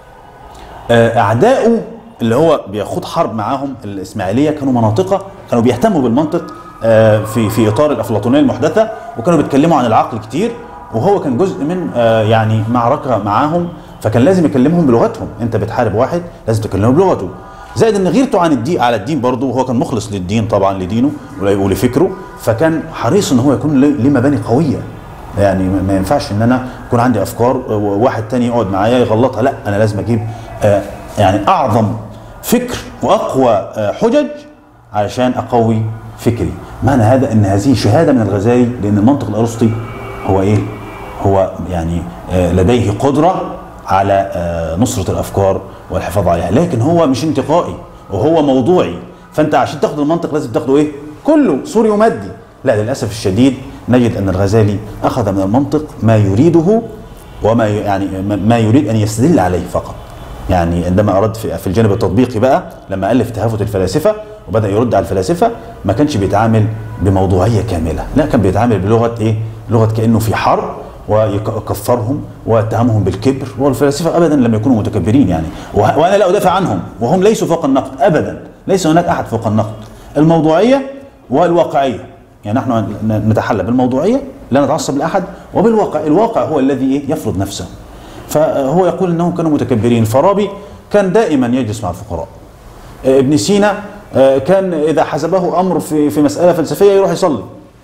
آه، اعدائه اللي هو بيخوض حرب معاهم الاسماعيليه كانوا مناطقه كانوا بيهتموا بالمنطق آه، في في اطار الافلاطونيه المحدثه وكانوا بيتكلموا عن العقل كتير وهو كان جزء من آه، يعني معركه معاهم فكان لازم يكلمهم بلغتهم انت بتحارب واحد لازم تكلمه بلغته زائد ان غيرته عن الدين على الدين برضه وهو كان مخلص للدين طبعا لدينه ول- ولفكره فكان حريص ان هو يكون له له مباني قويه يعني ما ما ينفعش ان انا يكون عندي افكار وواحد تاني يقعد معايا يغلطها لا انا لازم اجيب آه، يعني اعظم فكر واقوى آه، حجج علشان اقوي فكري معنى هذا ان هذه شهاده من الغزالي لان المنطق الارسطي هو ايه هو يعني آه، لديه قدره على آه، نصره الافكار والحفاظ عليها لكن هو مش انتقائي وهو موضوعي فانت عشان تاخد المنطق لازم تاخده ايه كله سوري ومادي لا للاسف الشديد نجد ان الغزالي اخذ من المنطق ما يريده وما ي- يعني ما- ما يريد ان يستدل عليه فقط يعني عندما اراد في في الجانب التطبيقي بقى لما الف تهافت الفلاسفه وبدا يرد على الفلاسفه ما كانش بيتعامل بموضوعيه كامله لا كان بيتعامل بلغه ايه لغه كانه في حرب ويكفرهم واتهمهم بالكبر والفلاسفه ابدا لم يكونوا متكبرين يعني وه- وانا لا ادافع عنهم وهم ليسوا فوق النقد ابدا ليس هناك احد فوق النقد الموضوعيه والواقعيه يعني نحن ن- نتحلى بالموضوعيه لا نتعصب لاحد وبالواقع الواقع هو الذي إيه؟ يفرض نفسه فهو يقول انهم كانوا متكبرين فارابي كان دائما يجلس مع الفقراء آه، ابن سينا آه، كان اذا حزبه امر في في مساله فلسفيه يروح يصلي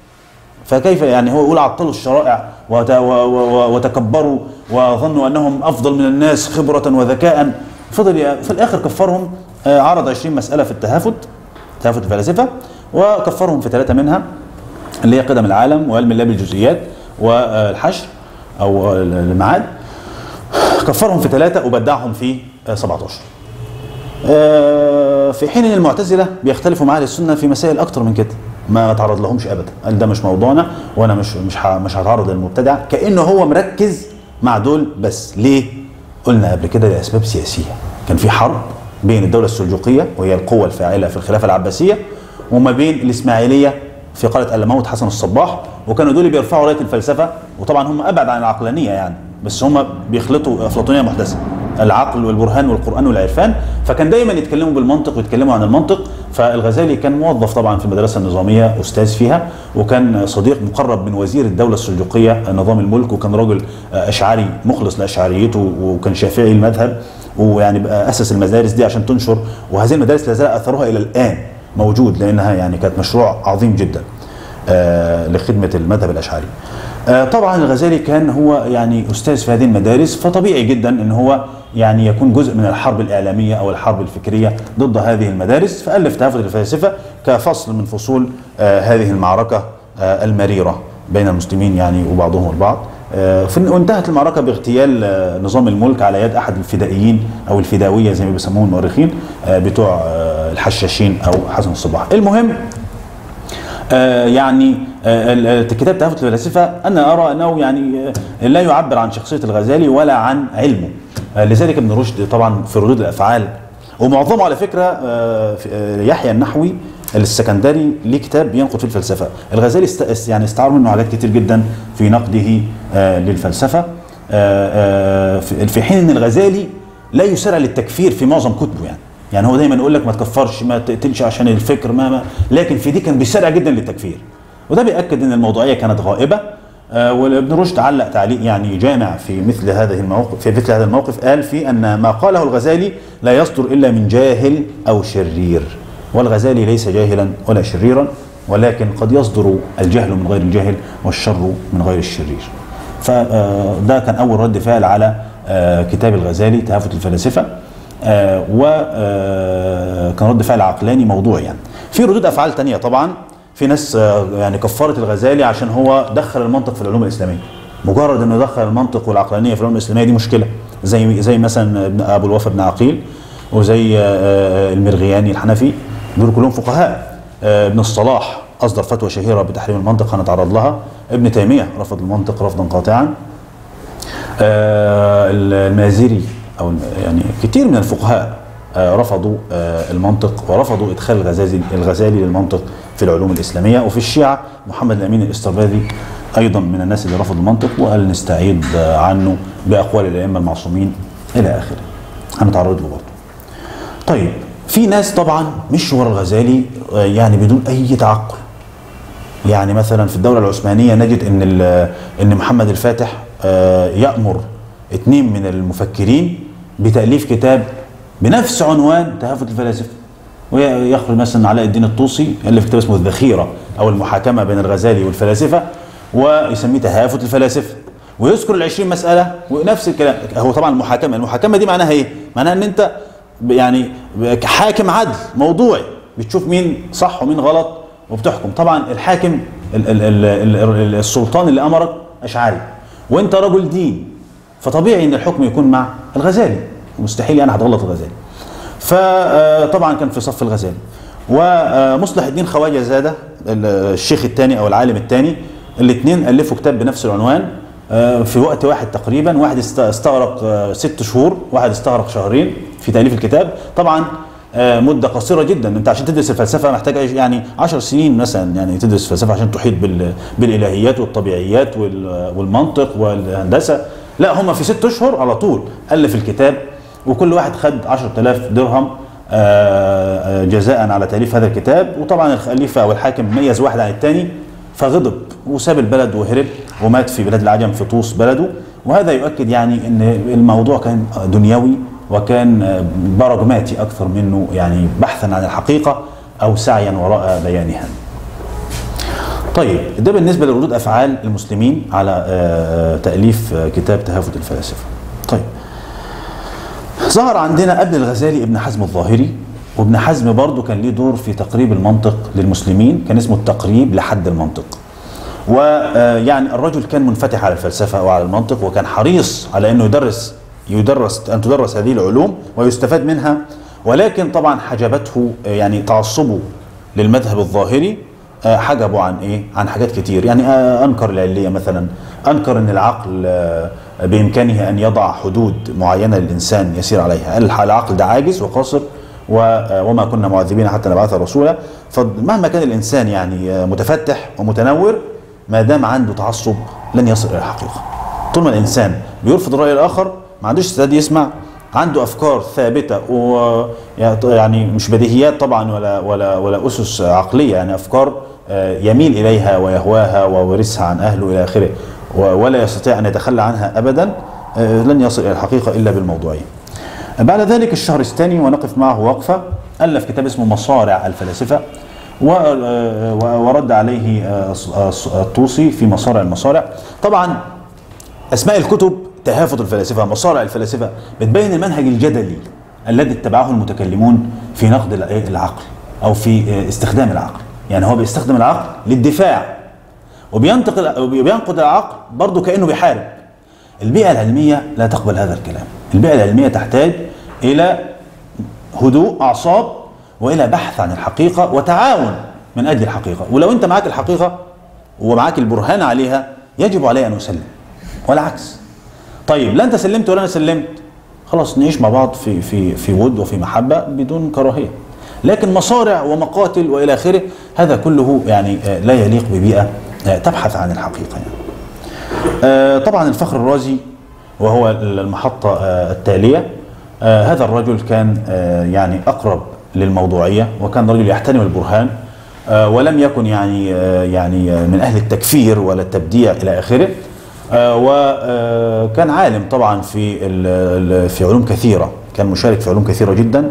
فكيف يعني هو يقول عطلوا الشرائع وت- و- و- و- وتكبروا وظنوا انهم افضل من الناس خبره وذكاء فضل ي- في الاخر كفرهم آه، عرض 20 مساله في التهافت تهافت الفلاسفه وكفرهم في ثلاثه منها اللي هي قدم العالم وعلم الله بالجزئيات والحشر او المعاد كفرهم في ثلاثه وبدعهم في آه، 17 آه، في حين ان المعتزله بيختلفوا مع اهل السنه في مسائل اكتر من كده ما تعرض لهمش ابدا قال ده مش موضوعنا وانا مش مش ه- مش هتعرض للمبتدع كانه هو مركز مع دول بس ليه قلنا قبل كده لاسباب سياسيه كان في حرب بين الدوله السلجوقيه وهي القوه الفاعله في الخلافه العباسيه وما بين الاسماعيليه في قلعه الموت حسن الصباح وكانوا دول بيرفعوا رايه الفلسفه وطبعا هم ابعد عن العقلانيه يعني بس هم بيخلطوا افلاطونيه محدثه العقل والبرهان والقران والعرفان فكان دايما يتكلموا بالمنطق ويتكلموا عن المنطق فالغزالي كان موظف طبعا في المدرسه النظاميه استاذ فيها وكان صديق مقرب من وزير الدوله السلجوقيه نظام الملك وكان راجل اشعري مخلص لاشعريته وكان شافعي المذهب ويعني بقى اسس المدارس دي عشان تنشر وهذه المدارس لا زال اثرها الى الان موجود لانها يعني كانت مشروع عظيم جدا آه، لخدمه المذهب الاشعري. آه، طبعا الغزالي كان هو يعني استاذ في هذه المدارس فطبيعي جدا ان هو يعني يكون جزء من الحرب الاعلاميه او الحرب الفكريه ضد هذه المدارس فالف تهافت الفلاسفه كفصل من فصول آه، هذه المعركه آه، المريره بين المسلمين يعني وبعضهم البعض. آه، في- وانتهت المعركه باغتيال آه، نظام الملك على يد احد الفدائيين او الفداويه زي ما بيسموهم المؤرخين آه، بتوع آه، الحشاشين او حسن الصباح. المهم آه، يعني آه، ال- ال- كتاب تهافت الفلاسفه انا ارى انه يعني آه، لا يعبر عن شخصيه الغزالي ولا عن علمه آه، لذلك ابن رشد طبعا في ردود الافعال ومعظمه على فكره آه، في- آه، يحيى النحوي السكندري ليه كتاب بينقد في الفلسفه الغزالي است است- يعني استعار منه حاجات كتير جدا في نقده آه، للفلسفه آه، آه، في في حين ان الغزالي لا يسارع للتكفير في معظم كتبه يعني يعني هو دايما يقول لك ما تكفرش ما تقتلش عشان الفكر ما, ما لكن في دي كان بيسارع جدا للتكفير وده بيأكد ان الموضوعيه كانت غائبه آه وابن رشد علق تعليق يعني جامع في مثل هذه الموقف في مثل هذا الموقف قال في ان ما قاله الغزالي لا يصدر الا من جاهل او شرير والغزالي ليس جاهلا ولا شريرا ولكن قد يصدر الجهل من غير الجاهل والشر من غير الشرير فده كان اول رد فعل على آه، كتاب الغزالي تهافت الفلاسفه وكان رد فعل عقلاني موضوعي يعني في ردود افعال تانية طبعا في ناس آه، يعني كفرت الغزالي عشان هو دخل المنطق في العلوم الاسلاميه مجرد انه دخل المنطق والعقلانيه في العلوم الاسلاميه دي مشكله زي زي مثلا ابن ابو الوفا بن عقيل وزي آه، آه، المرغياني الحنفي دول كلهم فقهاء آه، ابن الصلاح اصدر فتوى شهيره بتحريم المنطق هنتعرض لها ابن تيميه رفض المنطق رفضا قاطعا آه، المازري او الم- يعني كتير من الفقهاء آه، رفضوا آه، المنطق ورفضوا ادخال الغزالي الغزالي للمنطق في العلوم الاسلاميه وفي الشيعه محمد الامين الاسترباذي ايضا من الناس اللي رفضوا المنطق وقال نستعيد آه، عنه باقوال الائمه المعصومين الى اخره. هنتعرض له برضه. طيب في ناس طبعا مشوا ورا الغزالي آه، يعني بدون اي تعقل. يعني مثلا في الدوله العثمانيه نجد ان ال- ان محمد الفاتح آه، يامر اثنين من المفكرين بتاليف كتاب بنفس عنوان تهافت الفلاسفه ويخرج مثلا علاء الدين الطوسي الف كتاب اسمه الذخيره او المحاكمه بين الغزالي والفلاسفه ويسميه تهافت الفلاسفه ويذكر ال 20 مساله ونفس الكلام هو طبعا المحاكمه المحاكمه دي معناها ايه؟ معناها ان انت ب- يعني ب- حاكم عدل موضوعي بتشوف مين صح ومين غلط وبتحكم طبعا الحاكم ال ال ال ال ال السلطان اللي امرك اشعري وانت رجل دين فطبيعي ان الحكم يكون مع الغزالي مستحيل يعني هتغلط الغزالي فطبعا كان في صف الغزالي ومصلح الدين خواجه زاده ال- الشيخ الثاني او العالم الثاني الاثنين الفوا كتاب بنفس العنوان آه، في وقت واحد تقريبا واحد است- استغرق آه، ست شهور واحد استغرق شهرين في تاليف الكتاب طبعا آه، مده قصيره جدا انت عشان تدرس الفلسفه محتاج عش- يعني 10 سنين مثلا يعني تدرس فلسفه عشان تحيط بال- بالالهيات والطبيعيات وال- والمنطق والهندسه لا هم في ست اشهر على طول الف الكتاب وكل واحد خد 10000 درهم آه، آه، جزاء على تاليف هذا الكتاب وطبعا الخليفه او الحاكم ميز واحد عن الثاني فغضب وساب البلد وهرب ومات في بلاد العجم في طوس بلده وهذا يؤكد يعني ان الموضوع كان دنيوي وكان آه، براجماتي اكثر منه يعني بحثا عن الحقيقه او سعيا وراء بيانها. طيب ده بالنسبه لردود افعال المسلمين على آه، تاليف آه، كتاب تهافت الفلاسفه. طيب ظهر عندنا قبل الغزالي ابن حزم الظاهري وابن حزم برضه كان ليه دور في تقريب المنطق للمسلمين كان اسمه التقريب لحد المنطق ويعني الرجل كان منفتح على الفلسفة وعلى المنطق وكان حريص على أنه يدرس يدرس أن تدرس هذه العلوم ويستفاد منها ولكن طبعا حجبته آه، يعني تعصبه للمذهب الظاهري آه، حجبوا عن ايه عن حاجات كتير يعني آه، انكر العليه مثلا انكر ان العقل آه، بامكانه ان يضع حدود معينه للانسان يسير عليها قال العقل ده عاجز وقاصر و- آه، وما كنا معذبين حتى نبعث رسولا فمهما كان الانسان يعني آه، متفتح ومتنور ما دام عنده تعصب لن يصل الى الحقيقه طول ما الانسان بيرفض الراي الاخر ما عندوش استعداد يسمع عنده افكار ثابته و يعني مش بديهيات طبعا ولا ولا ولا اسس عقليه يعني افكار آه، يميل اليها ويهواها وورثها عن اهله الى اخره و- ولا يستطيع ان يتخلى عنها ابدا آه، لن يصل الى الحقيقه الا بالموضوعيه. بعد ذلك الشهرستاني ونقف معه وقفه الف كتاب اسمه مصارع الفلاسفه و- آه، و- ورد عليه آه، الص- الطوسي في مصارع المصارع طبعا اسماء الكتب تهافت الفلاسفه مصارع الفلاسفه بتبين المنهج الجدلي الذي اتبعه المتكلمون في نقد الع- العقل او في استخدام العقل يعني هو بيستخدم العقل للدفاع وبينتقد وبينقد العقل برضه كانه بيحارب البيئه العلميه لا تقبل هذا الكلام البيئه العلميه تحتاج الى هدوء اعصاب والى بحث عن الحقيقه وتعاون من اجل الحقيقه ولو انت معاك الحقيقه ومعاك البرهان عليها يجب علي ان اسلم والعكس طيب لا انت سلمت ولا انا سلمت خلاص نعيش مع بعض في في في ود وفي محبه بدون كراهيه لكن مصارع ومقاتل والى اخره هذا كله يعني آه، لا يليق ببيئه آه، تبحث عن الحقيقه يعني. آه، طبعا الفخر الرازي وهو المحطة آه، التالية آه، هذا الرجل كان آه، يعني أقرب للموضوعية وكان رجل يحترم البرهان آه، ولم يكن يعني آه، يعني آه، من أهل التكفير ولا التبديع إلى آخره آه، وكان عالم طبعا في ال- ال- في علوم كثيرة كان مشارك في علوم كثيرة جدا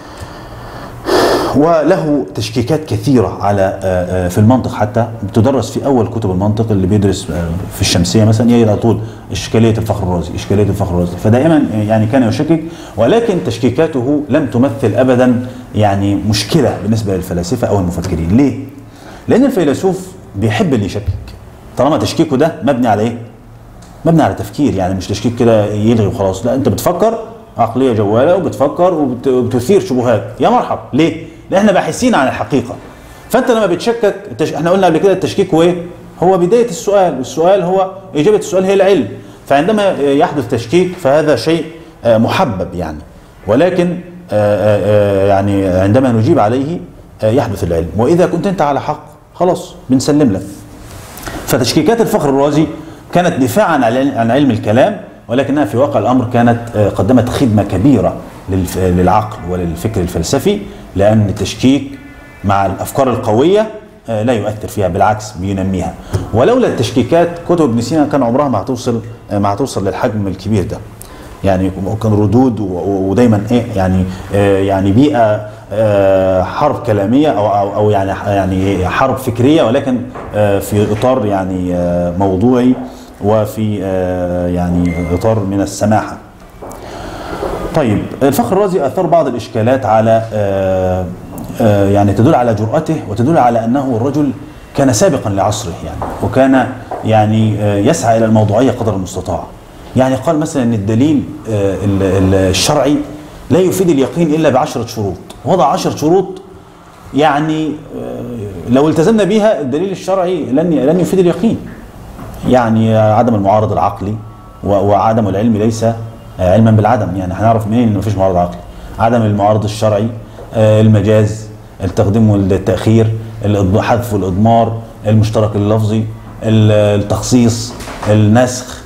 وله تشكيكات كثيرة على آه، آه، في المنطق حتى بتدرس في أول كتب المنطق اللي بيدرس آه، في الشمسية مثلا يجد على طول إشكالية الفخر الرازي إشكالية الفخر الرازي فدائما يعني كان يشكك ولكن تشكيكاته لم تمثل أبدا يعني مشكلة بالنسبة للفلاسفة أو المفكرين ليه؟ لأن الفيلسوف بيحب اللي يشكك طالما تشكيكه ده مبني على إيه؟ مبني على تفكير يعني مش تشكيك كده يلغي وخلاص لا انت بتفكر عقليه جواله وبتفكر وبت- وبتثير شبهات يا مرحب ليه؟ لان احنا باحثين عن الحقيقه فانت لما بتشكك التش... احنا قلنا قبل كده التشكيك هو ايه؟ هو بدايه السؤال والسؤال هو اجابه السؤال هي العلم فعندما يحدث تشكيك فهذا شيء آه، محبب يعني ولكن آه، آه، آه، يعني عندما نجيب عليه آه، يحدث العلم واذا كنت انت على حق خلاص بنسلم لك فتشكيكات الفخر الرازي كانت دفاعا عن عن علم الكلام ولكنها في واقع الامر كانت آه، قدمت خدمه كبيره للف- للعقل وللفكر الفلسفي لان التشكيك مع الافكار القويه آه، لا يؤثر فيها بالعكس بينميها ولولا التشكيكات كتب ابن سينا كان عمرها ما هتوصل آه، ما هتوصل للحجم الكبير ده يعني كان ردود و- و- ودايما ايه يعني آه، يعني بيئه آه، حرب كلاميه او او, أو يعني يعني إيه، حرب فكريه ولكن آه، في اطار يعني آه، موضوعي وفي آه، يعني اطار من السماحه. طيب الفخر الرازي اثار بعض الاشكالات على آه، آه، يعني تدل على جرأته وتدل على انه الرجل كان سابقا لعصره يعني وكان يعني آه، يسعى الى الموضوعيه قدر المستطاع. يعني قال مثلا ان الدليل آه، ال- ال- الشرعي لا يفيد اليقين الا بعشره شروط، وضع عشر شروط يعني آه، لو التزمنا بها الدليل الشرعي لن لن يفيد اليقين. يعني عدم المعارض العقلي و- وعدم العلم ليس علما بالعدم يعني هنعرف منين ان مفيش معارض عقلي عدم المعارض الشرعي آه، المجاز التقديم والتاخير الإض- حذف والاضمار المشترك اللفظي ال- التخصيص النسخ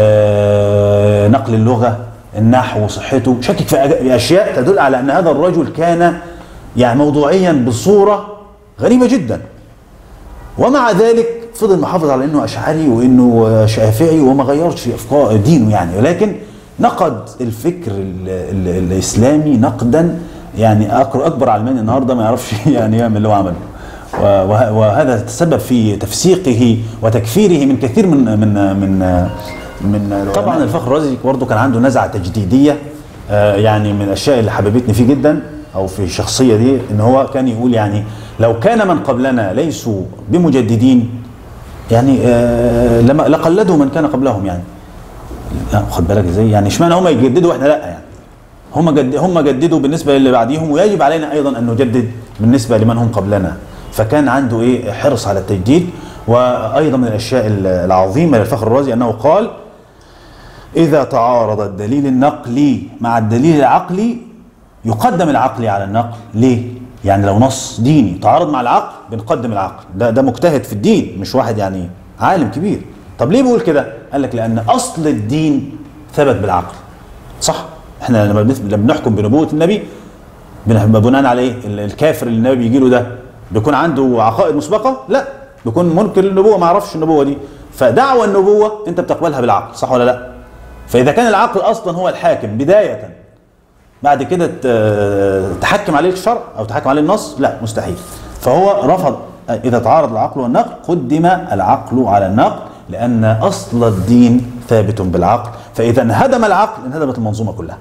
آه، نقل اللغه النحو وصحته شكك في أج- في اشياء تدل على ان هذا الرجل كان يعني موضوعيا بصوره غريبه جدا ومع ذلك فضل محافظ على انه اشعري وانه شافعي وما غيرش افكار دينه يعني ولكن نقد الفكر ال ال الاسلامي نقدا يعني أك- اكبر علماني النهارده ما يعرفش يعني يعمل اللي هو عمله وه- وهذا تسبب في تفسيقه وتكفيره من كثير من من من من طبعا الفخر الرازي برضه كان عنده نزعه تجديديه آه، يعني من الاشياء اللي حببتني فيه جدا او في الشخصيه دي ان هو كان يقول يعني لو كان من قبلنا ليسوا بمجددين يعني آه، لما لقلدوا من كان قبلهم يعني لا خد بالك ازاي يعني اشمعنى هم يجددوا واحنا لا يعني هم جد هم جددوا بالنسبه للي بعديهم ويجب علينا ايضا ان نجدد بالنسبه لمن هم قبلنا فكان عنده ايه حرص على التجديد وايضا من الاشياء العظيمه للفخر الرازي انه قال اذا تعارض الدليل النقلي مع الدليل العقلي يقدم العقلي على النقل ليه يعني لو نص ديني تعارض مع العقل بنقدم العقل ده ده مجتهد في الدين مش واحد يعني عالم كبير طب ليه بيقول كده قال لك لان اصل الدين ثبت بالعقل صح احنا لما بنث- لما بنحكم بنبوه النبي بن- بناء على ايه ال- الكافر اللي النبي بيجي له ده بيكون عنده عقائد مسبقه لا بيكون منكر للنبوه ما يعرفش النبوه دي فدعوى النبوه انت بتقبلها بالعقل صح ولا لا فاذا كان العقل اصلا هو الحاكم بدايه بعد كده ت- تحكم عليه الشرع او تحكم عليه النص لا مستحيل فهو رفض اذا تعارض العقل والنقل قدم العقل على النقل لان اصل الدين ثابت بالعقل فاذا انهدم العقل انهدمت المنظومه كلها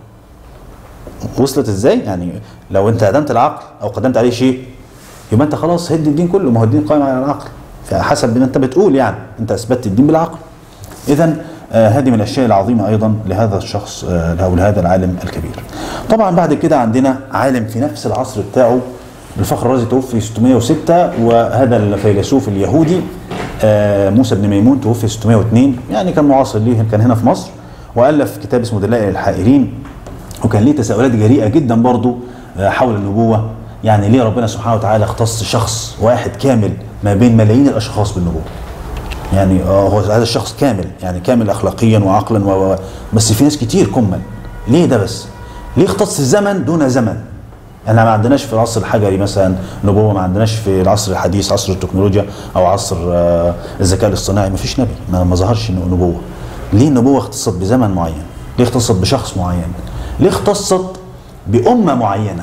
وصلت ازاي يعني لو انت هدمت العقل او قدمت عليه شيء يبقى انت خلاص هد الدين كله ما هو الدين قائم على العقل فحسب ما انت بتقول يعني انت اثبتت الدين بالعقل اذا آه هذه من الاشياء العظيمه ايضا لهذا الشخص آه او لهذا العالم الكبير طبعا بعد كده عندنا عالم في نفس العصر بتاعه الفخر الرازي توفي 606 وهذا الفيلسوف اليهودي آه موسى بن ميمون توفي 602 يعني كان معاصر ليه كان هنا في مصر والف كتاب اسمه دلائل الحائرين وكان ليه تساؤلات جريئه جدا برضو آه، حول النبوه يعني ليه ربنا سبحانه وتعالى اختص شخص واحد كامل ما بين ملايين الاشخاص بالنبوه يعني اه هو هذا الشخص كامل يعني كامل اخلاقيا وعقلا و و- بس في ناس كتير كمل ليه ده بس ليه اختص زمن دون زمن احنا ما عندناش في العصر الحجري مثلا نبوه ما عندناش في العصر الحديث عصر التكنولوجيا او عصر آه، الذكاء الاصطناعي ما فيش نبي ما, ما ظهرش نبوه ليه النبوه اختصت بزمن معين ليه اختصت بشخص معين ليه اختصت بامه معينه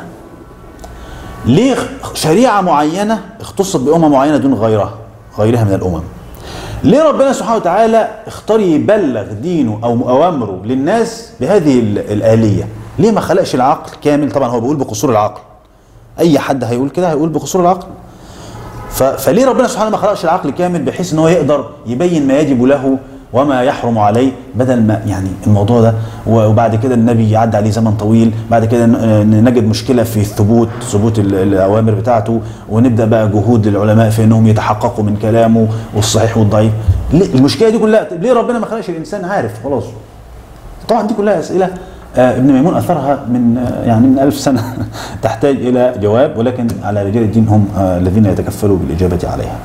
ليه شريعه معينه اختصت بامه معينه دون غيرها غيرها من الامم ليه ربنا سبحانه وتعالى اختار يبلغ دينه او اوامره للناس بهذه ال- الاليه ليه ما خلقش العقل كامل طبعا هو بيقول بقصور العقل اي حد هيقول كده هيقول بقصور العقل ف- فليه ربنا سبحانه ما خلقش العقل كامل بحيث ان هو يقدر يبين ما يجب له وما يحرم عليه بدل ما يعني الموضوع ده وبعد كده النبي يعدي عليه زمن طويل بعد كده ن- نجد مشكله في الثبوت ثبوت ال- الاوامر بتاعته ونبدا بقى جهود للعلماء في انهم يتحققوا من كلامه والصحيح والضعيف ليه- المشكله دي كلها طب ليه ربنا ما خلقش الانسان عارف خلاص طبعا دي كلها اسئله آه، ابن ميمون اثرها من آه، يعني من ألف سنه تحتاج الى جواب ولكن على رجال الدين هم آه، الذين يتكفلوا بالاجابه عليها.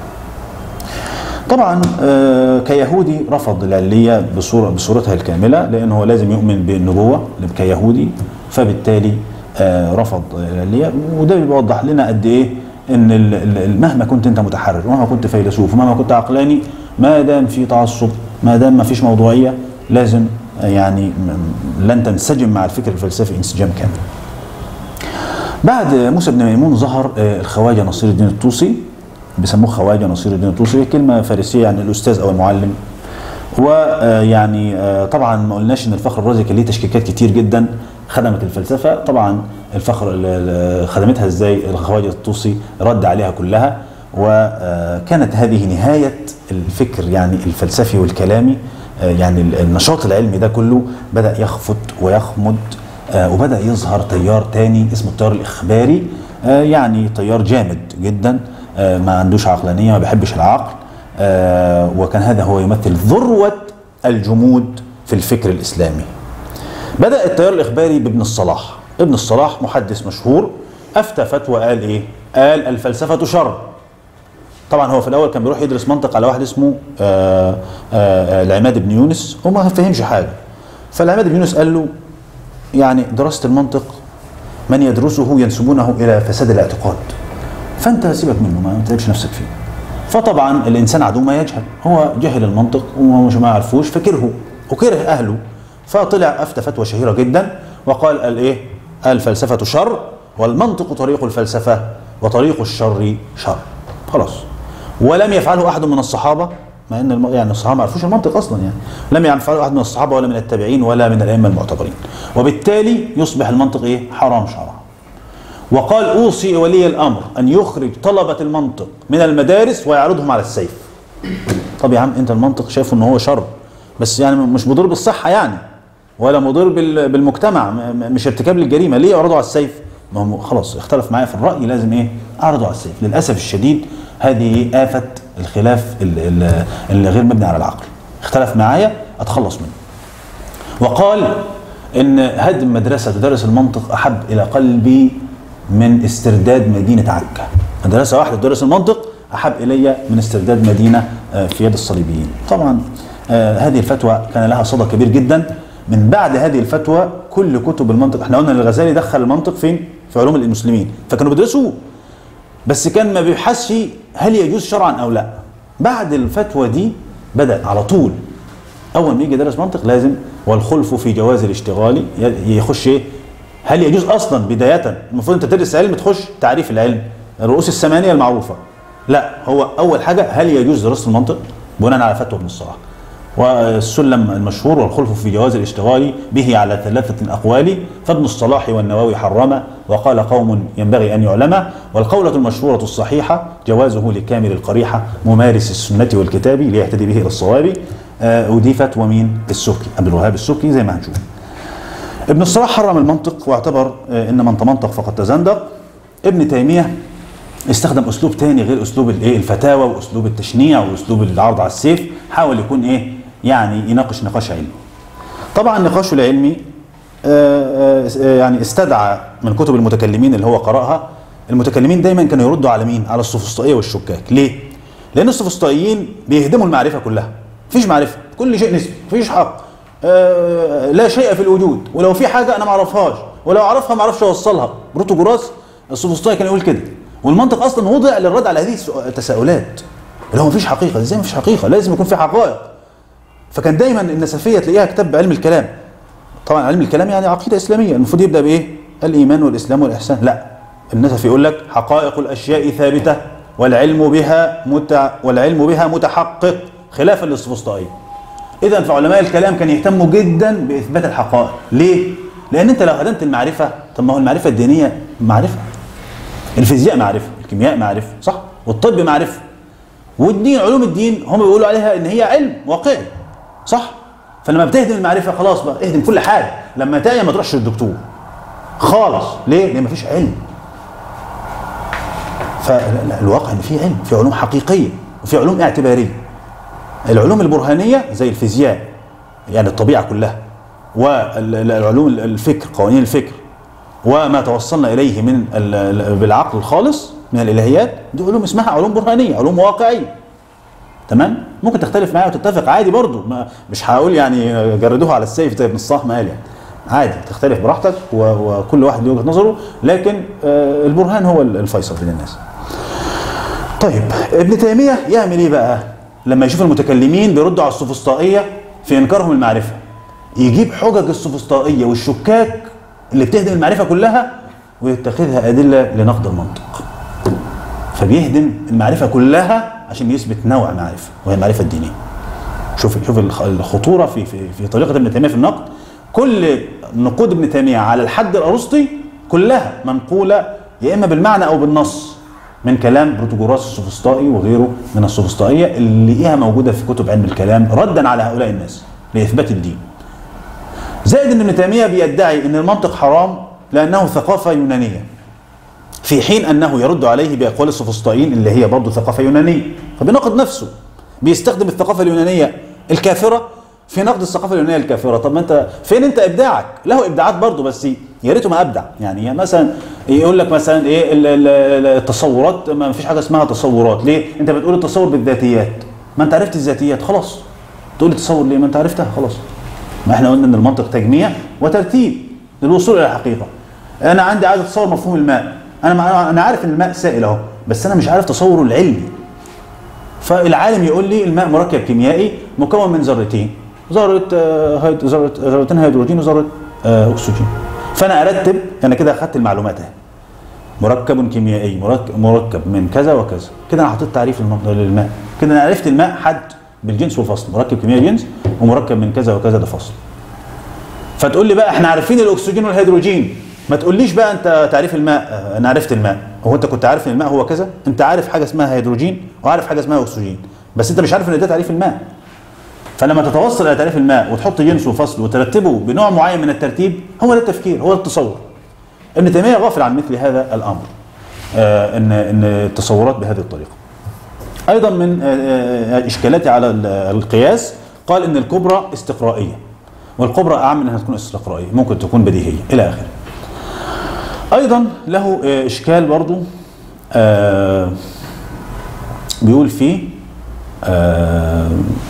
طبعا آه، كيهودي رفض العليه بصوره بصورتها الكامله لانه هو لازم يؤمن بالنبوه كيهودي فبالتالي آه، رفض العليه وده بيوضح لنا قد ايه ان ال- ال- ال- مهما كنت انت متحرر ومهما كنت فيلسوف ومهما كنت عقلاني ما دام في تعصب ما دام ما فيش موضوعيه لازم آه، يعني م- لن تنسجم مع الفكر الفلسفي انسجام كامل. بعد موسى بن ميمون ظهر آه، الخواجه نصير الدين الطوسي بيسموه خواجه نصير الدين الطوسي كلمه فارسيه يعني الاستاذ او المعلم ويعني طبعا ما قلناش ان الفخر الرازي كان ليه تشكيكات كتير جدا خدمت الفلسفه طبعا الفخر ال- ال- خدمتها ازاي الخواجه الطوسي رد عليها كلها وكانت هذه نهايه الفكر يعني الفلسفي والكلامي آه، يعني ال- النشاط العلمي ده كله بدا يخفت ويخمد آه، وبدا يظهر تيار تاني اسمه التيار الاخباري آه، يعني تيار جامد جدا آه، ما عندوش عقلانيه ما بيحبش العقل آه، وكان هذا هو يمثل ذروه الجمود في الفكر الاسلامي بدا التيار الاخباري بابن الصلاح ابن الصلاح محدث مشهور افتى فتوى قال ايه قال الفلسفه شر طبعا هو في الاول كان بيروح يدرس منطق على واحد اسمه آه، آه، العماد بن يونس وما فهمش حاجه فالعماد بن يونس قال له يعني دراسه المنطق من يدرسه ينسبونه الى فساد الاعتقاد فانت سيبك منه ما تتعبش نفسك فيه فطبعا الانسان عدو ما يجهل هو جهل المنطق ومش ما عرفوش فكرهه وكره اهله فطلع افتى فتوى شهيره جدا وقال قال ايه الفلسفه شر والمنطق طريق الفلسفه وطريق الشر شر خلاص ولم يفعله احد من الصحابه مع ان الم... يعني الصحابه ما عرفوش المنطق اصلا يعني لم يفعله احد من الصحابه ولا من التابعين ولا من الائمه المعتبرين وبالتالي يصبح المنطق ايه حرام شرعا وقال اوصي ولي الامر ان يخرج طلبه المنطق من المدارس ويعرضهم على السيف طب يا عم انت المنطق شايفه ان هو شر بس يعني مش مضر بالصحه يعني ولا مضر بال- بالمجتمع م- م- مش ارتكاب للجريمه ليه يعرضوا على السيف ما هو خلاص اختلف معايا في الراي لازم ايه اعرضه على السيف للاسف الشديد هذه افه الخلاف ال- ال- اللي غير مبني على العقل اختلف معايا اتخلص منه وقال ان هدم مدرسه تدرس المنطق احب الى قلبي من استرداد مدينه عكا مدرسه واحده تدرس المنطق احب الي من استرداد مدينه آه، في يد الصليبيين طبعا آه، هذه الفتوى كان لها صدى كبير جدا من بعد هذه الفتوى كل كتب المنطق احنا قلنا ان الغزالي دخل المنطق فين في علوم المسلمين فكانوا بيدرسوه بس كان ما بيبحثش هل يجوز شرعا او لا بعد الفتوى دي بدا على طول اول ما يجي يدرس منطق لازم والخلف في جواز الاشتغال ي- يخش ايه هل يجوز اصلا بدايه المفروض انت تدرس علم تخش تعريف العلم الرؤوس الثمانيه المعروفه لا هو اول حاجه هل يجوز دراسه المنطق بناء على فتوى ابن الصلاح والسلم المشهور والخلف في جواز الاشتغال به على ثلاثة أقوال فابن الصلاح والنووي حرم وقال قوم ينبغي أن يعلم والقولة المشهورة الصحيحة جوازه لكامل القريحة ممارس السنة والكتاب ليهتدي به إلى الصواب آه، ودي فتوى مين السبكي عبد الوهاب السبكي زي ما هنشوف ابن الصلاح حرم المنطق واعتبر آه، ان من تمنطق فقد تزندق ابن تيميه استخدم اسلوب تاني غير اسلوب الايه الفتاوى واسلوب التشنيع واسلوب العرض على السيف حاول يكون ايه يعني يناقش نقاش علمي طبعا نقاشه العلمي آه، آه، آه، يعني استدعى من كتب المتكلمين اللي هو قرأها المتكلمين دايما كانوا يردوا على مين على السوفسطائيه والشكاك ليه لان السوفسطائيين بيهدموا المعرفه كلها مفيش معرفه كل شيء نسبي مفيش حق آه، لا شيء في الوجود ولو في حاجه انا ما اعرفهاش ولو اعرفها ما اعرفش اوصلها بروتو جراس السوفسطائي كان يقول كده والمنطق اصلا وضع للرد على هذه السؤ- التساؤلات اللي هو مفيش حقيقه ازاي مفيش حقيقه لازم يكون في حقائق فكان دايما النسفيه تلاقيها كتاب علم الكلام طبعا علم الكلام يعني عقيده اسلاميه المفروض يبدا بايه الايمان والاسلام والاحسان لا النسفي يقول لك حقائق الاشياء ثابته والعلم بها متع والعلم بها متحقق خلافا للسفسطائيه اذا فعلماء الكلام كانوا يهتموا جدا باثبات الحقائق ليه لان انت لو هدمت المعرفه طب ما هو المعرفه الدينيه معرفه الفيزياء معرفه الكيمياء معرفه صح والطب معرفه والدين علوم الدين هم بيقولوا عليها ان هي علم واقعي صح فلما بتهدم المعرفه خلاص بقى اهدم كل حاجه لما تعيا ما تروحش للدكتور خالص ليه لان مفيش علم فالواقع ان في علم في علوم حقيقيه وفي علوم اعتباريه العلوم البرهانيه زي الفيزياء يعني الطبيعه كلها والعلوم الفكر قوانين الفكر وما توصلنا اليه من ال- ال- بالعقل الخالص من الالهيات دي علوم اسمها علوم برهانيه علوم واقعيه تمام ممكن تختلف معايا وتتفق عادي برضو ما مش هقول يعني جردوها على السيف زي ابن الصلاح ما قال يعني عادي تختلف براحتك و- وكل واحد له وجهه نظره لكن آه، البرهان هو الفيصل بين الناس طيب ابن تيميه يعمل ايه بقى لما يشوف المتكلمين بيردوا على السفسطائيه في انكارهم المعرفه يجيب حجج السفسطائيه والشكاك اللي بتهدم المعرفه كلها ويتخذها ادله لنقد المنطق فبيهدم المعرفه كلها عشان يثبت نوع معرفه وهي المعرفه الدينيه شوف شوف الخ- الخطوره في في في طريقه ابن تيميه في النقد كل نقود ابن تيميه على الحد الارسطي كلها منقوله يا اما بالمعنى او بالنص من كلام بروتوجوراس السفسطائي وغيره من السفسطائيه اللي لقيها موجوده في كتب علم الكلام ردا على هؤلاء الناس لاثبات الدين. زائد ان ابن تيميه بيدعي ان المنطق حرام لانه ثقافه يونانيه. في حين انه يرد عليه باقوال السفسطائيين اللي هي برضه ثقافه يونانيه فبيناقض نفسه بيستخدم الثقافه اليونانيه الكافره في نقد الثقافه اليونانيه الكافره طب ما انت فين انت ابداعك له ابداعات برضه بس يا ريته ما ابدع يعني مثلا يقول لك مثلا ايه ال- ال- ال- التصورات ما فيش حاجه اسمها تصورات ليه انت بتقول التصور بالذاتيات ما انت عرفت الذاتيات خلاص تقول التصور ليه ما انت عرفتها خلاص ما احنا قلنا ان المنطق تجميع وترتيب للوصول الى الحقيقه انا عندي عايز اتصور مفهوم الماء انا مع- انا عارف ان الماء سائل اهو بس انا مش عارف تصوره العلمي فالعالم يقول لي الماء مركب كيميائي مكون من ذرتين ذره آه، هيد- ذره ذرتين هيدروجين وذره آه، اكسجين فانا ارتب انا كده اخدت المعلومات اهي مركب كيميائي مركب, مركب من كذا وكذا كده انا حطيت تعريف للم- للماء كده انا عرفت الماء حد بالجنس والفصل مركب كيميائي جنس ومركب من كذا وكذا ده فصل فتقول لي بقى احنا عارفين الاكسجين والهيدروجين ما تقوليش بقى انت تعريف الماء اه، انا عرفت الماء هو انت كنت عارف ان الماء هو كذا انت عارف حاجه اسمها هيدروجين وعارف حاجه اسمها اكسجين بس انت مش عارف ان ده تعريف الماء فلما تتوصل الى تعريف الماء وتحط جنس وفصل وترتبه بنوع معين من الترتيب هو ده التفكير هو ده التصور ابن تيميه غافل عن مثل هذا الامر آه ان ان التصورات بهذه الطريقه ايضا من آه، آه، اشكالاتي على ال- القياس قال ان الكبرى استقرائيه والكبرى اعم من انها تكون استقرائيه ممكن تكون بديهيه الى اخره ايضا له آه، اشكال برضو آه، بيقول فيه آه،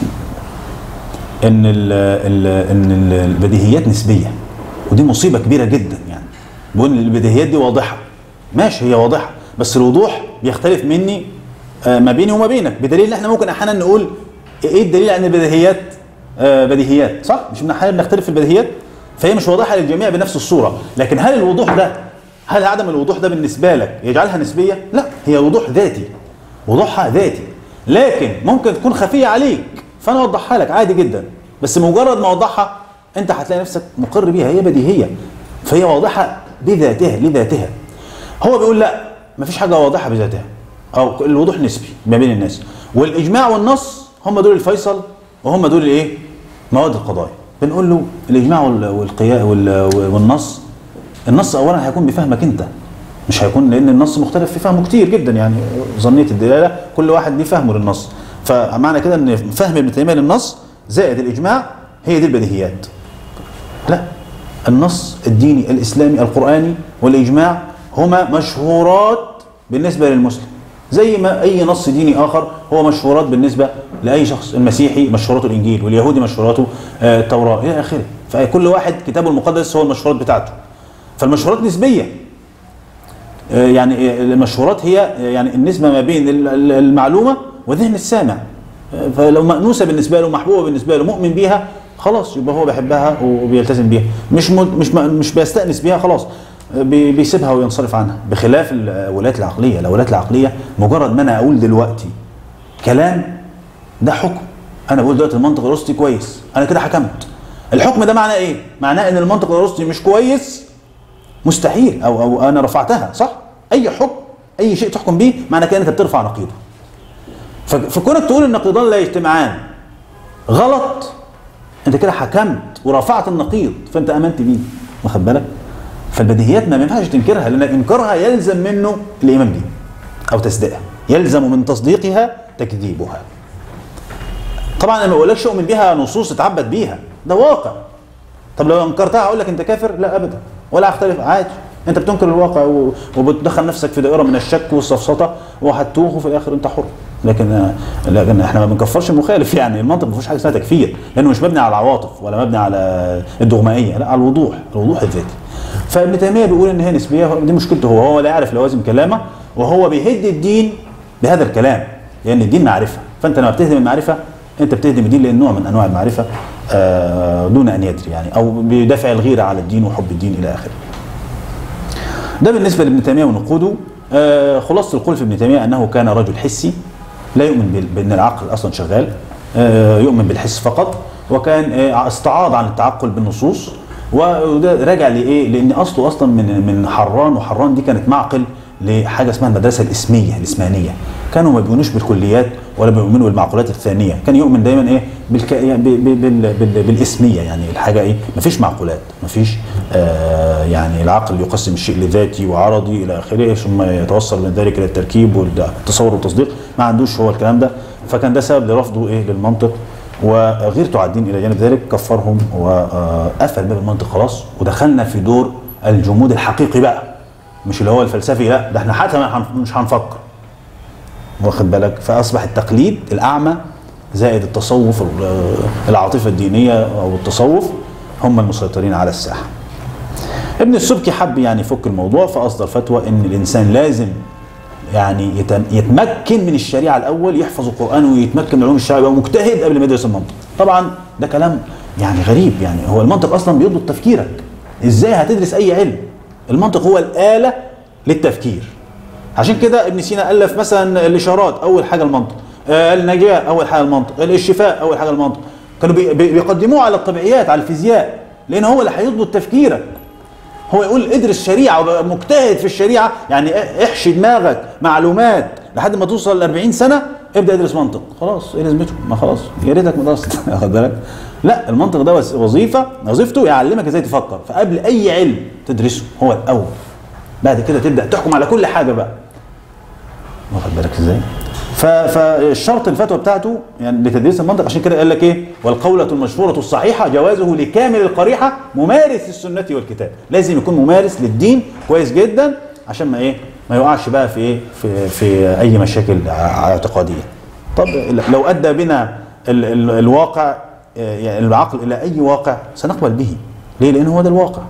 ان ال ال ان ال- البديهيات نسبيه ودي مصيبه كبيره جدا يعني بيقول ان البديهيات دي واضحه ماشي هي واضحه بس الوضوح بيختلف مني آه، ما بيني وما بينك بدليل ان احنا ممكن احيانا نقول ايه الدليل ان البديهيات آه، بديهيات صح مش من احيانا بنختلف في البديهيات فهي مش واضحه للجميع بنفس الصوره لكن هل الوضوح ده هل عدم الوضوح ده بالنسبه لك يجعلها نسبيه لا هي وضوح ذاتي وضوحها ذاتي لكن ممكن تكون خفيه عليك فانا اوضحها لك عادي جدا بس مجرد ما اوضحها انت هتلاقي نفسك مقر بيها هي بديهيه فهي واضحه بذاتها لذاتها هو بيقول لا مفيش حاجه واضحه بذاتها او الوضوح نسبي ما بين الناس والاجماع والنص هم دول الفيصل وهم دول الايه مواد القضايا بنقول له الاجماع وال- والقيا وال- والنص النص اولا هيكون بفهمك انت مش هيكون لان النص مختلف في فهمه كتير جدا يعني ظنيه الدلاله كل واحد ليه فهمه للنص فمعنى كده ان فهم ابن تيميه للنص زائد الاجماع هي دي البديهيات لا النص الديني الاسلامي القراني والاجماع هما مشهورات بالنسبه للمسلم زي ما اي نص ديني اخر هو مشهورات بالنسبه لاي شخص المسيحي مشهوراته الانجيل واليهودي مشهوراته آه، التوراه الى اخره فكل واحد كتابه المقدس هو المشهورات بتاعته فالمشهورات نسبيه آه، يعني آه، المشهورات هي آه، يعني النسبه ما بين ال- ال- المعلومه وذهن السامع آه، فلو مأنوسه بالنسبه له محبوبه بالنسبه له مؤمن بيها خلاص يبقى هو بيحبها وبيلتزم بيها مش مد- مش م- مش بيستأنس بيها خلاص آه، بي- بيسيبها وينصرف عنها بخلاف الولايات العقليه الولايات العقليه مجرد ما انا اقول دلوقتي كلام ده حكم انا بقول دلوقتي المنطق الارسطي كويس انا كده حكمت الحكم ده معناه ايه معناه ان المنطق الارسطي مش كويس مستحيل او او انا رفعتها صح اي حكم اي شيء تحكم به معنى كده انت بترفع نقيضه ف- فكونك تقول النقيضان لا يجتمعان غلط انت كده حكمت ورفعت النقيض فانت امنت بيه واخد بالك فالبديهيات ما ينفعش تنكرها لان انكارها يلزم منه الايمان بيه او تصديقها يلزم من تصديقها تكذيبها طبعا انا ما بقولكش اؤمن بيها نصوص اتعبد بيها ده واقع طب لو انكرتها اقول لك انت كافر لا ابدا ولا اختلف عادي انت بتنكر الواقع و- وبتدخل نفسك في دائره من الشك والسفسطه وهتوه وفي الاخر انت حر لكن لكن احنا ما بنكفرش المخالف يعني المنطق ما فيهوش حاجه اسمها تكفير لانه مش مبني على العواطف ولا مبني على الدغمائيه لا على الوضوح الوضوح الذاتي فابن تيميه بيقول ان هي نسبيه دي مشكلته هو هو لا يعرف لوازم كلامه وهو بيهد الدين بهذا الكلام لان الدين معرفه فانت لما بتهدم المعرفه انت بتهدم الدين لان نوع من انواع المعرفه آه، دون ان يدري يعني او بدافع الغيره على الدين وحب الدين الى اخره. ده بالنسبه لابن تيميه ونقوده آه، خلاصه القول في ابن تيميه انه كان رجل حسي لا يؤمن بال- بان العقل اصلا شغال آه، يؤمن بالحس فقط وكان آه، استعاض عن التعقل بالنصوص وده راجع لايه؟ لان اصله اصلا من من حران وحران دي كانت معقل لحاجه اسمها المدرسه الاسميه الاسمانيه كانوا ما بيؤمنوش بالكليات ولا بيؤمنوا بالمعقولات الثانيه كان يؤمن دايما ايه بالك... يعني ب... ب... بال... بال... بالاسميه يعني الحاجه ايه ما فيش معقولات ما فيش آه يعني العقل يقسم الشيء لذاتي وعرضي الى اخره ثم يتوصل من ذلك الى التركيب والتصور والتصديق ما عندوش هو الكلام ده فكان ده سبب لرفضه ايه للمنطق وغيرته على الدين الى جانب ذلك كفرهم وقفل باب المنطق خلاص ودخلنا في دور الجمود الحقيقي بقى مش اللي هو الفلسفي لا ده احنا حتى هن- مش هنفكر واخد بالك فاصبح التقليد الاعمى زائد التصوف ال- العاطفه الدينيه او التصوف هم المسيطرين على الساحه. ابن السبكي حب يعني يفك الموضوع فاصدر فتوى ان الانسان لازم يعني يتم- يتمكن من الشريعه الاول يحفظ القران ويتمكن من علوم الشريعه يبقى مجتهد قبل ما يدرس المنطق. طبعا ده كلام يعني غريب يعني هو المنطق اصلا بيضبط تفكيرك. ازاي هتدرس اي علم؟ المنطق هو الاله للتفكير. عشان كده ابن سينا الف مثلا الاشارات اول حاجه المنطق آه النجاه اول حاجه المنطق الشفاء اول حاجه المنطق كانوا بي بي- بيقدموه على الطبيعيات على الفيزياء لان هو اللي هيضبط تفكيرك هو يقول ادرس شريعه وبقى مجتهد في الشريعه يعني احشي دماغك معلومات لحد ما توصل ل 40 سنه ابدا ادرس منطق خلاص ايه لازمته ما خلاص يا ريتك ما درست واخد بالك لا المنطق ده وظيفه وظيفته يعلمك ازاي تفكر فقبل اي علم تدرسه هو الاول بعد كده تبدا تحكم على كل حاجه بقى واخد بالك ازاي ف- فالشرط الفتوى بتاعته يعني لتدريس المنطق عشان كده قال لك ايه والقولة المشهورة الصحيحة جوازه لكامل القريحة ممارس السنة والكتاب لازم يكون ممارس للدين كويس جدا عشان ما ايه ما يقعش بقى في ايه في في اي مشاكل ع- اعتقادية طب لو ادى بنا ال ال الواقع آه، يعني العقل الى اي واقع سنقبل به ليه لان هو ده الواقع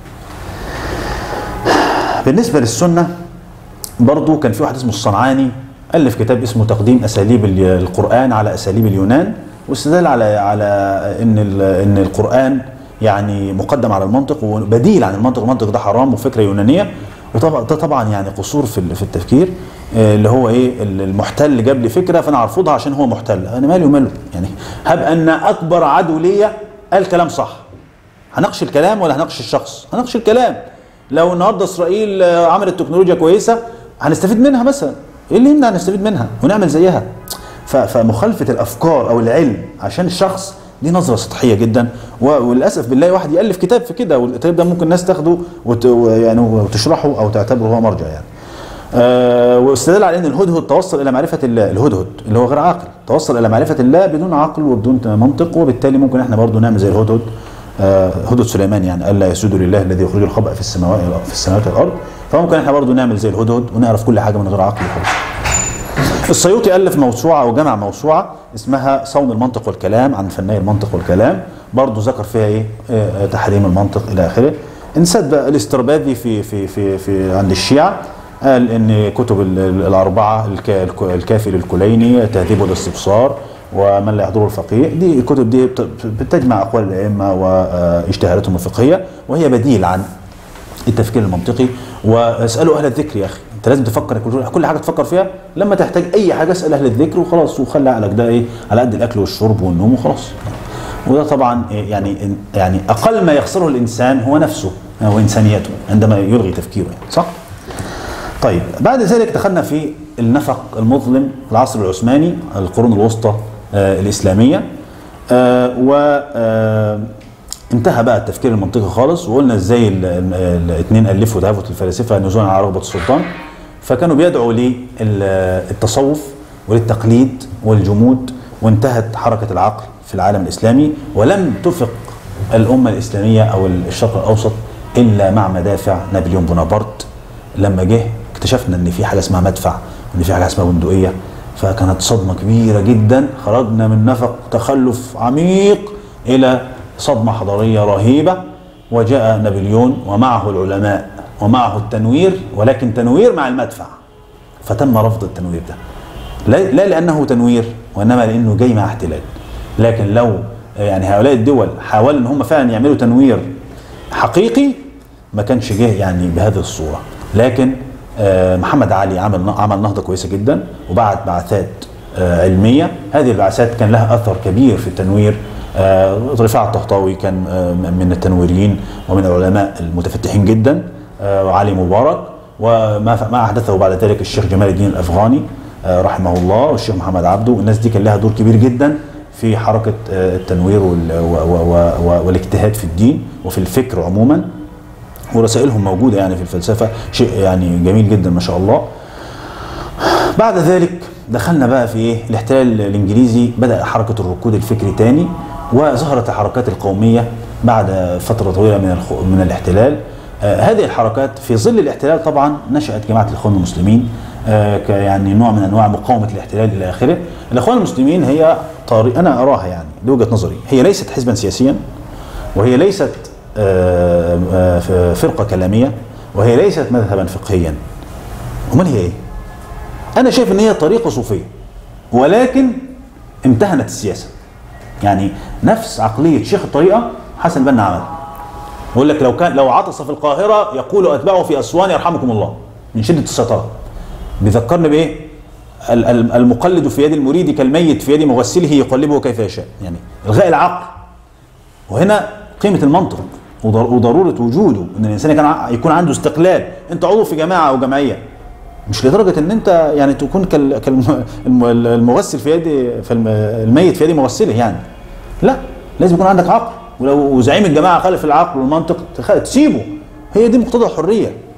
بالنسبة للسنة برضو كان في واحد اسمه الصنعاني ألف كتاب اسمه تقديم أساليب ال- القرآن على أساليب اليونان واستدل على على إن ال- إن القرآن يعني مقدم على المنطق وبديل عن المنطق، المنطق ده حرام وفكرة يونانية وطبعا ده طبعا يعني قصور في ال- في التفكير آه، اللي هو ايه ال- المحتل جاب لي فكره فانا ارفضها عشان هو محتل انا مالي وماله يعني هب ان اكبر عدو ليا قال كلام صح هناقش الكلام ولا هناقش الشخص؟ هناقش الكلام لو النهارده اسرائيل آه، عملت تكنولوجيا كويسه هنستفيد منها مثلا ايه اللي يمنع نستفيد منها ونعمل زيها ف- فمخالفه الافكار او العلم عشان الشخص دي نظره سطحيه جدا و- وللاسف بنلاقي واحد يالف كتاب في كده والكتاب ده ممكن الناس تاخده وت... يعني وتشرحه او تعتبره هو مرجع يعني آه واستدل على ان الهدهد توصل الى معرفه الله الهدهد اللي هو غير عاقل توصل الى معرفه الله بدون عقل وبدون منطق وبالتالي ممكن احنا برضو نعمل زي الهدهد آه هدهد سليمان يعني الا يسجد لله الذي يخرج الخبأ في السماوات في السماوات والارض فممكن احنا برضو نعمل زي الهدهد ونعرف كل حاجه من غير عقل وخلاص السيوطي الف موسوعه او جمع موسوعه اسمها صون المنطق والكلام عن فني المنطق والكلام برضه ذكر فيها ايه آه، تحريم المنطق الى اخره انسد بقى الاسترباذي في في في في عند الشيعه قال ان كتب ال- ال- الاربعه الك- الك- الكافي للكليني تهذيب والاستبصار ومن لا يحضره الفقيه دي الكتب دي بت- بتجمع اقوال الائمه واجتهاداتهم الفقهيه وهي بديل عن التفكير المنطقي واسالوا اهل الذكر يا اخي انت لازم تفكر كل- كل حاجه تفكر فيها لما تحتاج اي حاجه اسال اهل الذكر وخلاص وخلي عقلك ده ايه على قد الاكل والشرب والنوم وخلاص وده طبعا إيه يعني يعني اقل ما يخسره الانسان هو نفسه وانسانيته عندما يلغي تفكيره يعني صح؟ طيب بعد ذلك دخلنا في النفق المظلم العصر العثماني القرون الوسطى آه الاسلاميه آه و آه انتهى بقى التفكير المنطقي خالص وقلنا ازاي ال- ال- الاثنين الفوا تهافت الفلاسفه نزولا على رغبه السلطان فكانوا بيدعوا للتصوف وللتقليد والجمود وانتهت حركه العقل في العالم الاسلامي ولم تفق الامه الاسلاميه او الشرق الاوسط الا مع مدافع نابليون بونابرت لما جه اكتشفنا ان في حاجه اسمها مدفع وان في حاجه اسمها بندقيه فكانت صدمه كبيره جدا خرجنا من نفق تخلف عميق الى صدمه حضاريه رهيبه وجاء نابليون ومعه العلماء ومعه التنوير ولكن تنوير مع المدفع فتم رفض التنوير ده لا, لا لانه تنوير وانما لانه جاي مع احتلال لكن لو يعني هؤلاء الدول حاولوا ان هم فعلا يعملوا تنوير حقيقي ما كانش جه يعني بهذه الصوره لكن آه، محمد علي عمل عمل نهضه كويسه جدا وبعت بعثات آه، علميه هذه البعثات كان لها اثر كبير في التنوير آه، رفاعة الطهطاوي كان آه، من التنويريين ومن العلماء المتفتحين جدا آه، وعلي مبارك وما ما احدثه بعد ذلك الشيخ جمال الدين الافغاني آه، رحمه الله والشيخ محمد عبده الناس دي كان لها دور كبير جدا في حركه آه، التنوير وال- و- و- و- والاجتهاد في الدين وفي الفكر عموما ورسائلهم موجوده يعني في الفلسفه شيء يعني جميل جدا ما شاء الله بعد ذلك دخلنا بقى في ايه الاحتلال الانجليزي بدا حركه الركود الفكري تاني وظهرت الحركات القوميه بعد فتره طويله من الخ... من الاحتلال آه هذه الحركات في ظل الاحتلال طبعا نشات جماعه الاخوان المسلمين آه ك- يعني نوع من انواع مقاومه الاحتلال الى اخره الاخوان المسلمين هي طريق انا اراها يعني لوجهه نظري هي ليست حزبا سياسيا وهي ليست آه، آه، فرقه كلاميه وهي ليست مذهبا فقهيا امال هي ايه انا شايف ان هي طريقه صوفيه ولكن امتهنت السياسه يعني نفس عقليه شيخ الطريقه حسن بن عمل يقول لك لو كان لو عطس في القاهره يقول اتباعه في اسوان يرحمكم الله من شده السيطره بيذكرني بايه ال- ال- المقلد في يد المريد كالميت في يد مغسله يقلبه كيف يشاء يعني الغاء العقل وهنا قيمه المنطق وضر- وضروره وجوده ان الانسان كان ع- يكون عنده استقلال انت عضو في جماعه او جمعيه مش لدرجه ان انت يعني تكون كال- كالم- الم- المغسل في يد فالم- الميت في يد مغسله يعني لا لازم يكون عندك عقل ولو زعيم الجماعه خالف العقل والمنطق تخ- تسيبه هي دي مقتضى الحريه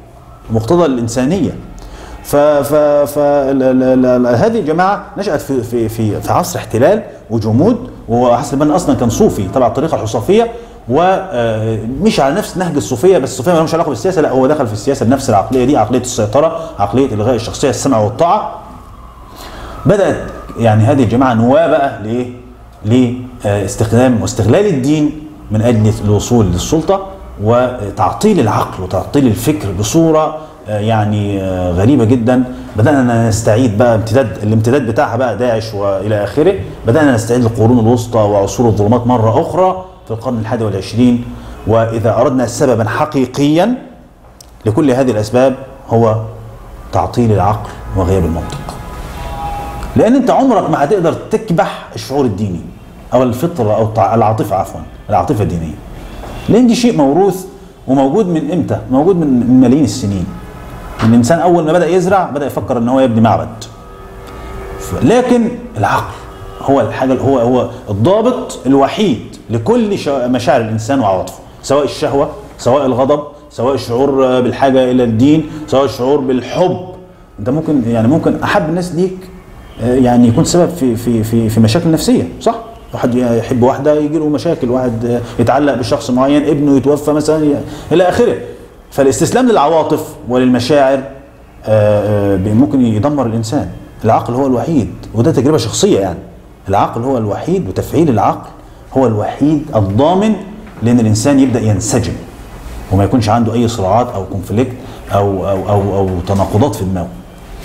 مقتضى الانسانيه ف ف ف ل- ل- ل- هذه الجماعه نشات في في في, في عصر احتلال وجمود وحسن البنا اصلا كان صوفي تبع الطريقه الحصافيه ومش على نفس نهج الصوفيه بس الصوفيه ما لهمش علاقه بالسياسه لا هو دخل في السياسه بنفس العقليه دي عقليه السيطره عقليه الغاء الشخصيه السمع والطاعه بدات يعني هذه الجماعه نواه بقى لايه؟ لاستخدام واستغلال الدين من اجل الوصول للسلطه وتعطيل العقل وتعطيل الفكر بصوره آه، يعني آه، غريبه جدا بدانا نستعيد بقى امتداد الامتداد بتاعها بقى داعش والى اخره بدانا نستعيد القرون الوسطى وعصور الظلمات مره اخرى في القرن الحادي والعشرين واذا اردنا سببا حقيقيا لكل هذه الاسباب هو تعطيل العقل وغياب المنطق لان انت عمرك ما هتقدر تكبح الشعور الديني او الفطره او التع- العاطفه عفوا العاطفه الدينيه لان دي شيء موروث وموجود من امتى موجود من من ملايين السنين الانسان اول ما بدا يزرع بدا يفكر ان هو يبني معبد ف- لكن العقل هو الحاجه هو هو الضابط الوحيد لكل شا- مشاعر الانسان وعواطفه سواء الشهوه سواء الغضب سواء الشعور آه، بالحاجه الى الدين سواء الشعور بالحب انت ممكن يعني ممكن احب الناس ليك آه، يعني يكون سبب في في في في مشاكل نفسيه صح واحد يحب واحده يجي له مشاكل واحد آه، يتعلق بشخص معين ابنه يتوفى مثلا ي- الى اخره فالاستسلام للعواطف وللمشاعر آه، آه، ممكن يدمر الانسان العقل هو الوحيد وده تجربه شخصيه يعني العقل هو الوحيد وتفعيل العقل هو الوحيد الضامن لان الانسان يبدا ينسجم وما يكونش عنده اي صراعات او كونفليكت او او او, أو تناقضات في دماغه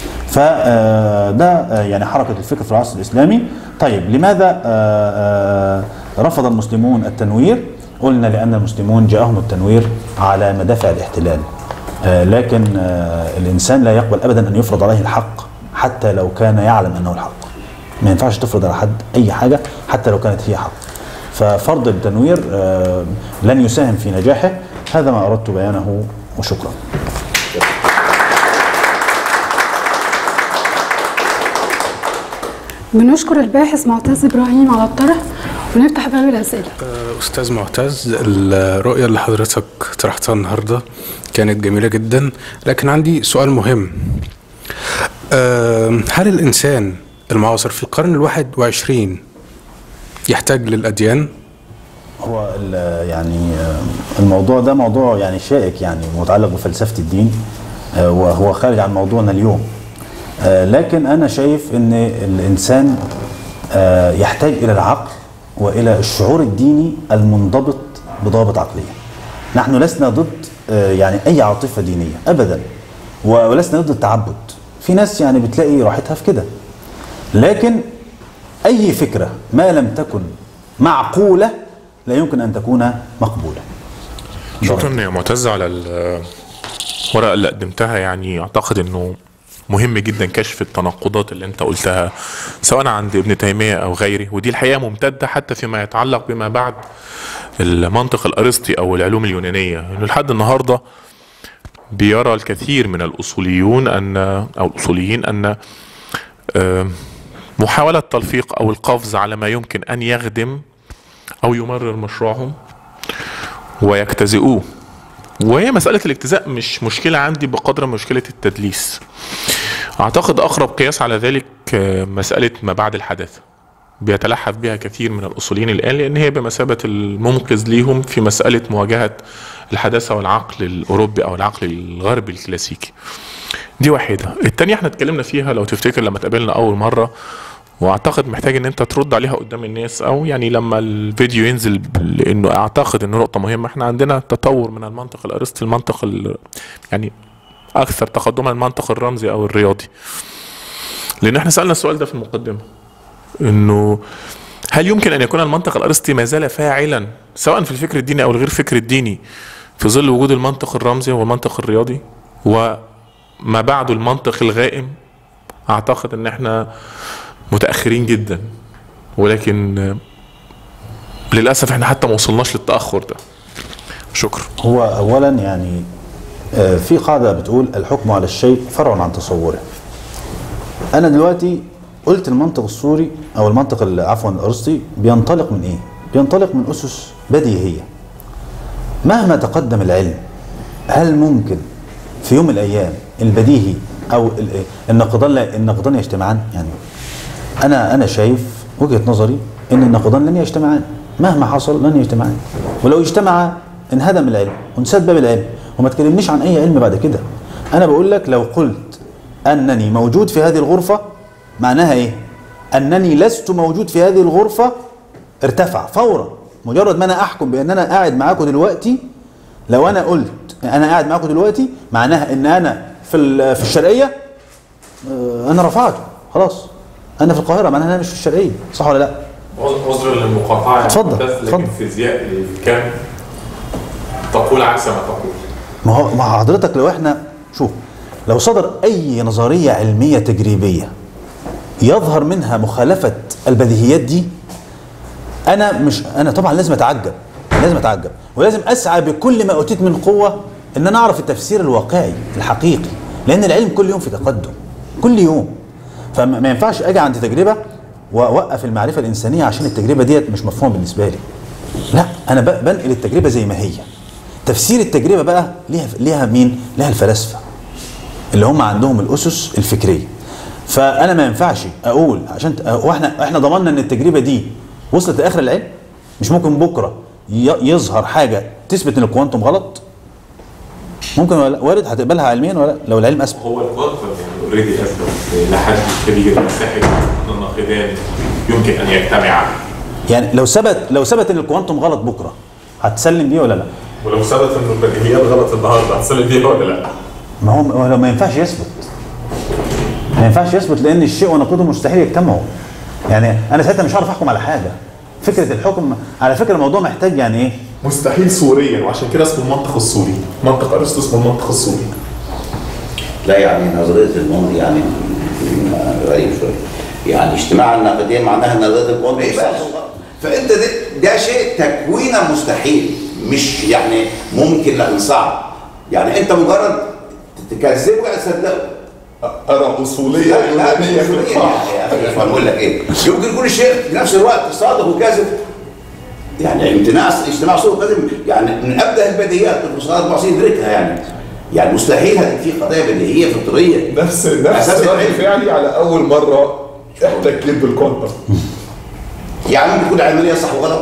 فده يعني حركة الفكر في العصر الإسلامي طيب لماذا آه، آه، رفض المسلمون التنوير قلنا لأن المسلمون جاءهم التنوير على مدافع الاحتلال آه، لكن آه، الإنسان لا يقبل أبدا أن يفرض عليه الحق حتى لو كان يعلم أنه الحق ما ينفعش تفرض على حد أي حاجة حتى لو كانت هي حق ففرض التنوير آه، لن يساهم في نجاحه هذا ما أردت بيانه وشكرا بنشكر الباحث معتز ابراهيم على الطرح ونفتح باب الاسئله أستاذ معتز الرؤية اللي حضرتك طرحتها النهاردة كانت جميلة جدا لكن عندي سؤال مهم آه، هل الإنسان المعاصر في القرن الواحد وعشرين يحتاج للأديان؟ هو ال- يعني آه، الموضوع ده موضوع يعني شائك يعني متعلق بفلسفه الدين آه، وهو خارج عن موضوعنا اليوم آه، لكن انا شايف ان الانسان آه، يحتاج الى العقل والى الشعور الديني المنضبط بضوابط عقليه نحن لسنا ضد آه، يعني اي عاطفه دينيه ابدا و- ولسنا ضد التعبد في ناس يعني بتلاقي راحتها في كده لكن اي فكره ما لم تكن معقوله لا يمكن ان تكون مقبوله شكرا يا معتز على الورقه اللي قدمتها يعني اعتقد انه مهم جدا كشف التناقضات اللي انت قلتها سواء عند ابن تيميه او غيره ودي الحقيقه ممتده حتى فيما يتعلق بما بعد المنطق الارسطي او العلوم اليونانيه انه لحد النهارده بيرى الكثير من الاصوليون ان او الاصوليين ان آه، محاوله تلفيق او القفز على ما يمكن ان يخدم او يمرر مشروعهم ويجتزئوه وهي مسألة الاجتزاء مش مشكلة عندي بقدر مشكلة التدليس أعتقد أقرب قياس على ذلك آه، مسألة ما بعد الحداثة بيتلحف بها كثير من الأصوليين الآن لأن هي بمثابة المنقذ ليهم في مسألة مواجهة الحداثة والعقل الأوروبي أو العقل الغربي الكلاسيكي دي واحدة التانية احنا اتكلمنا فيها لو تفتكر لما اتقابلنا أول مرة واعتقد محتاج ان انت ترد عليها قدام الناس او يعني لما الفيديو ينزل لانه اعتقد انه نقطه مهمه احنا عندنا تطور من المنطق الارسطي المنطق ال- يعني اكثر تقدما المنطق الرمزي او الرياضي لان احنا سالنا السؤال ده في المقدمه انه هل يمكن ان يكون المنطق الارسطي ما زال فاعلا سواء في الفكر الديني او الغير فكر الديني في ظل وجود المنطق الرمزي والمنطق الرياضي وما بعده المنطق الغائم اعتقد ان احنا متاخرين جدا ولكن آه، للاسف احنا حتى ما وصلناش للتاخر ده شكرا هو اولا يعني آه، في قاعده بتقول الحكم على الشيء فرع عن تصوره انا دلوقتي قلت المنطق السوري او المنطق ال- عفوا الارسطي بينطلق من ايه بينطلق من اسس بديهيه مهما تقدم العلم هل ممكن في يوم من الايام البديهي او ال- الناقضان لا- الناقضان يجتمعان يعني انا انا شايف وجهه نظري ان الناقضان لن يجتمعان مهما حصل لن يجتمعان ولو اجتمعا انهدم العلم وانسد باب العلم وما تكلمنيش عن اي علم بعد كده انا بقول لك لو قلت انني موجود في هذه الغرفه معناها ايه انني لست موجود في هذه الغرفه ارتفع فورا مجرد ما انا احكم بان انا قاعد معاكم دلوقتي لو انا قلت انا قاعد معاكم دلوقتي معناها ان انا في ال- في الشرقيه آه، انا رفعته خلاص انا في القاهره معناها انا مش في الشرقيه صح ولا لا عذرا للمقاطعه يا اتفضل، معتز، اتفضل. لكن فيزياء الكم تقول عكس ما تقول ما هو مع حضرتك لو احنا شوف لو صدر اي نظريه علميه تجريبيه يظهر منها مخالفه البديهيات دي انا مش انا طبعا لازم اتعجب لازم اتعجب ولازم اسعى بكل ما اوتيت من قوه ان انا اعرف التفسير الواقعي الحقيقي لان العلم كل يوم في تقدم كل يوم فما ما ينفعش اجي عند تجربه واوقف المعرفه الانسانيه عشان التجربه ديت مش مفهومه بالنسبه لي لا انا ب- بنقل التجربه زي ما هي تفسير التجربه بقى ليها ليها مين ليها الفلاسفه اللي هم عندهم الاسس الفكريه فانا ما ينفعش اقول عشان ت- هو احنا احنا ضمننا ان التجربه دي وصلت لاخر العلم مش ممكن بكره ي- يظهر حاجه تثبت ان الكوانتم غلط ممكن ولا لا؟ وارد هتقبلها علميا ولا لا؟ لو العلم اثبت هو الكوانتم يعني اوريدي اثبت لحد كبير مساحه ان الناقدان يمكن ان يجتمعا يعني لو ثبت لو ثبت ان الكوانتم غلط بكره هتسلم بيه ولا لا؟ ولو ثبت ان البديهيات غلط النهارده هتسلم بيها ولا لا؟ ما هو ما هو ما ينفعش يثبت ما ينفعش يثبت لان الشيء ونقيضه مستحيل يجتمعوا يعني انا ساعتها مش هعرف احكم على حاجه فكره الحكم على فكره الموضوع محتاج يعني ايه مستحيل صوريا وعشان كده اسمه المنطق الصوري منطق ارسطو اسمه المنطق الصوري لا يعني نظريه المنطق يعني غريب شويه يعني اجتماع الناقدين معناها ان نظريه المنطق إيه صح بقى؟ فانت ده, ده شيء تكوينا مستحيل مش يعني ممكن لكن صعب يعني انت مجرد تكذبه تصدقه ارى اصوليه لا لا مش مسؤولية يعني يا اخي بقول لك ايه يمكن يكون الشيء في نفس الوقت صادق وكاذب يعني امتناع اجتماع صادق وكاذب يعني من ابدا البديهيات الفصائل المعصيه يدركها يعني يعني مستحيل هذه في قضايا بديهيه فطريه نفس أساس نفس رد العلم. فعلي على اول مره احتكيت بالكوانتم يعني ممكن تكون عمليه صح وغلط